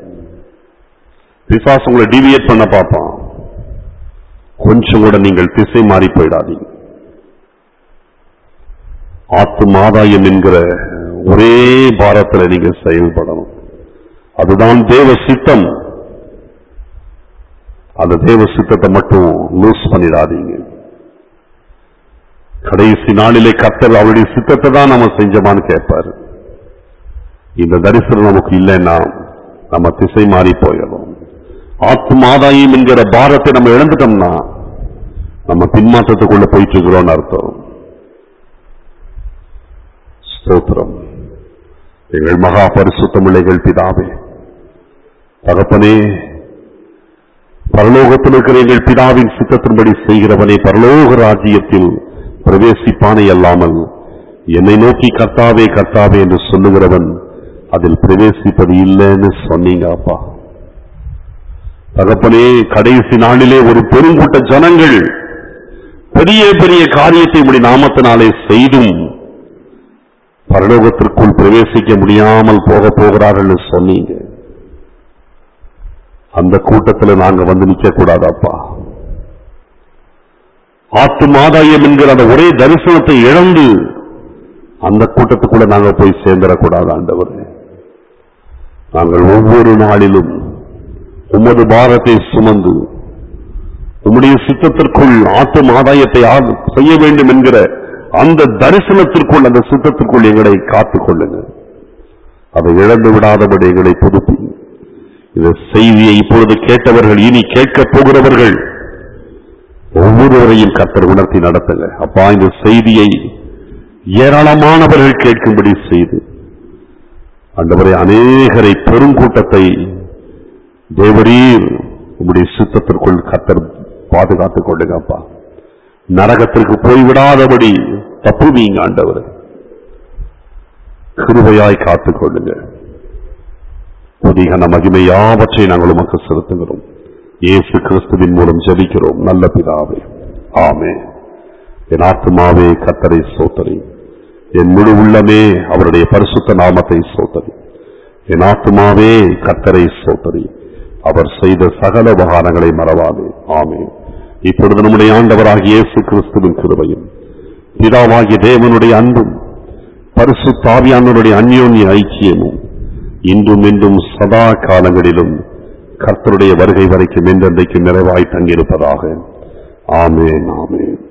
A: பிசாசு உங்களை டிவியேட் பண்ண பார்ப்பான் கொஞ்சம் கூட நீங்கள் திசை மாறி போயிடாதீங்க ஆத்துமாதாயம் என்கிற ஒரே பாரத்துல நீங்க செயல்படணும் அதுதான் தேவ சித்தம் அந்த தேவ சித்தத்தை மட்டும் லூஸ் பண்ணிடாதீங்க கடைசி நாளிலே கத்தர் அவருடைய சித்தத்தை தான் நம்ம செஞ்சோமான்னு கேட்பாரு இந்த தரிசனம் நமக்கு இல்லைன்னா நம்ம திசை மாறி போயிடும் ஆத்மாதாயம் என்கிற பாரத்தை நம்ம இழந்துட்டோம்னா நம்ம பின்மாற்றத்துக்குள்ள போயிட்டு இருக்கிறோம்னு அர்த்தம் ஸ்தோத்திரம் எங்கள் மகா பரிசுத்த பிள்ளைகள் பிதாவே தகப்பனே பரலோகத்தில் இருக்கிற எங்கள் பிதாவின் சித்தத்தின்படி செய்கிறவனே பரலோக ராஜ்யத்தில் பிரவேசிப்பானே அல்லாமல் என்னை நோக்கி கர்த்தாவே கர்த்தாவே என்று சொல்லுகிறவன் அதில் பிரவேசிப்பது இல்லைன்னு சொன்னீங்க அப்பா தகப்பனே கடைசி நாளிலே ஒரு பெருங்கூட்ட ஜனங்கள் பெரிய பெரிய காரியத்தை உடைய நாமத்தினாலே செய்தும் பரலோகத்திற்குள் பிரவேசிக்க முடியாமல் போக போகிறார்கள் சொன்னீங்க அந்த கூட்டத்துல நாங்க வந்து நிக்க கூடாதாப்பா ஆத்தும் ஆதாயம் என்கிற அந்த ஒரே தரிசனத்தை இழந்து அந்த கூட்டத்துக்குள்ள நாங்க போய் சேர்ந்துடக்கூடாது ஆண்டவரே நாங்கள் ஒவ்வொரு நாளிலும் உமது பாரத்தை சுமந்து உம்முடைய சித்தத்திற்குள் ஆத்தும் ஆதாயத்தை ஆ- செய்ய வேண்டும் என்கிற அந்த தரிசனத்திற்குள் அந்த சித்தத்திற்குள் எங்களை காத்துக் கொள்ளுங்க அதை இழந்து விடாதபடி எங்களை புதுப்பி இந்த செய்தியை இப்பொழுது கேட்டவர்கள் இனி கேட்கப் போகிறவர்கள் ஒவ்வொருவரையும் கத்தர் உணர்த்தி நடத்துங்க அப்பா இந்த செய்தியை ஏராளமானவர்கள் கேட்கும்படி செய்து ஆண்டவரே அநேகரை பெருங்கூட்டத்தை தேவரீர் உம்முடைய சித்தத்திற்குள் கத்தர் பாதுகாத்துக் கொள்ளுங்க அப்பா நரகத்திற்கு போய்விடாதபடி தப்புவீங்க ஆண்டவரே கிருபையாய் காத்துக் கொள்ளுங்க புதிகன மகிமை யாவற்றை நாங்கள் உமக்கு செலுத்துகிறோம் இயேசு கிறிஸ்துவின் மூலம் ஜெபிக்கிறோம் நல்ல பிதாவே ஆமே என் ஆத்துமாவே கத்தரை சோத்தரி என் முழு உள்ளமே அவருடைய பரிசுத்த நாமத்தை சோத்தரி என் ஆத்துமாவே கத்தரை சோத்தரி அவர் செய்த சகல உபகாரங்களை மறவாதே ஆமே இப்பொழுது நம்முடைய ஆண்டவராகிய இயேசு கிறிஸ்துவின் கிருபையும் பிதாவாகிய தேவனுடைய அன்பும் பரிசுத்தாவியானவருடைய அந்யோன்ய ஐக்கியமும் இன்றும் இன்றும் சதா காலங்களிலும் கர்த்தருடைய வருகை வரைக்கும் என்றென்றைக்கும் நிறைவாய் தங்கியிருப்பதாக ஆமென் ஆமென்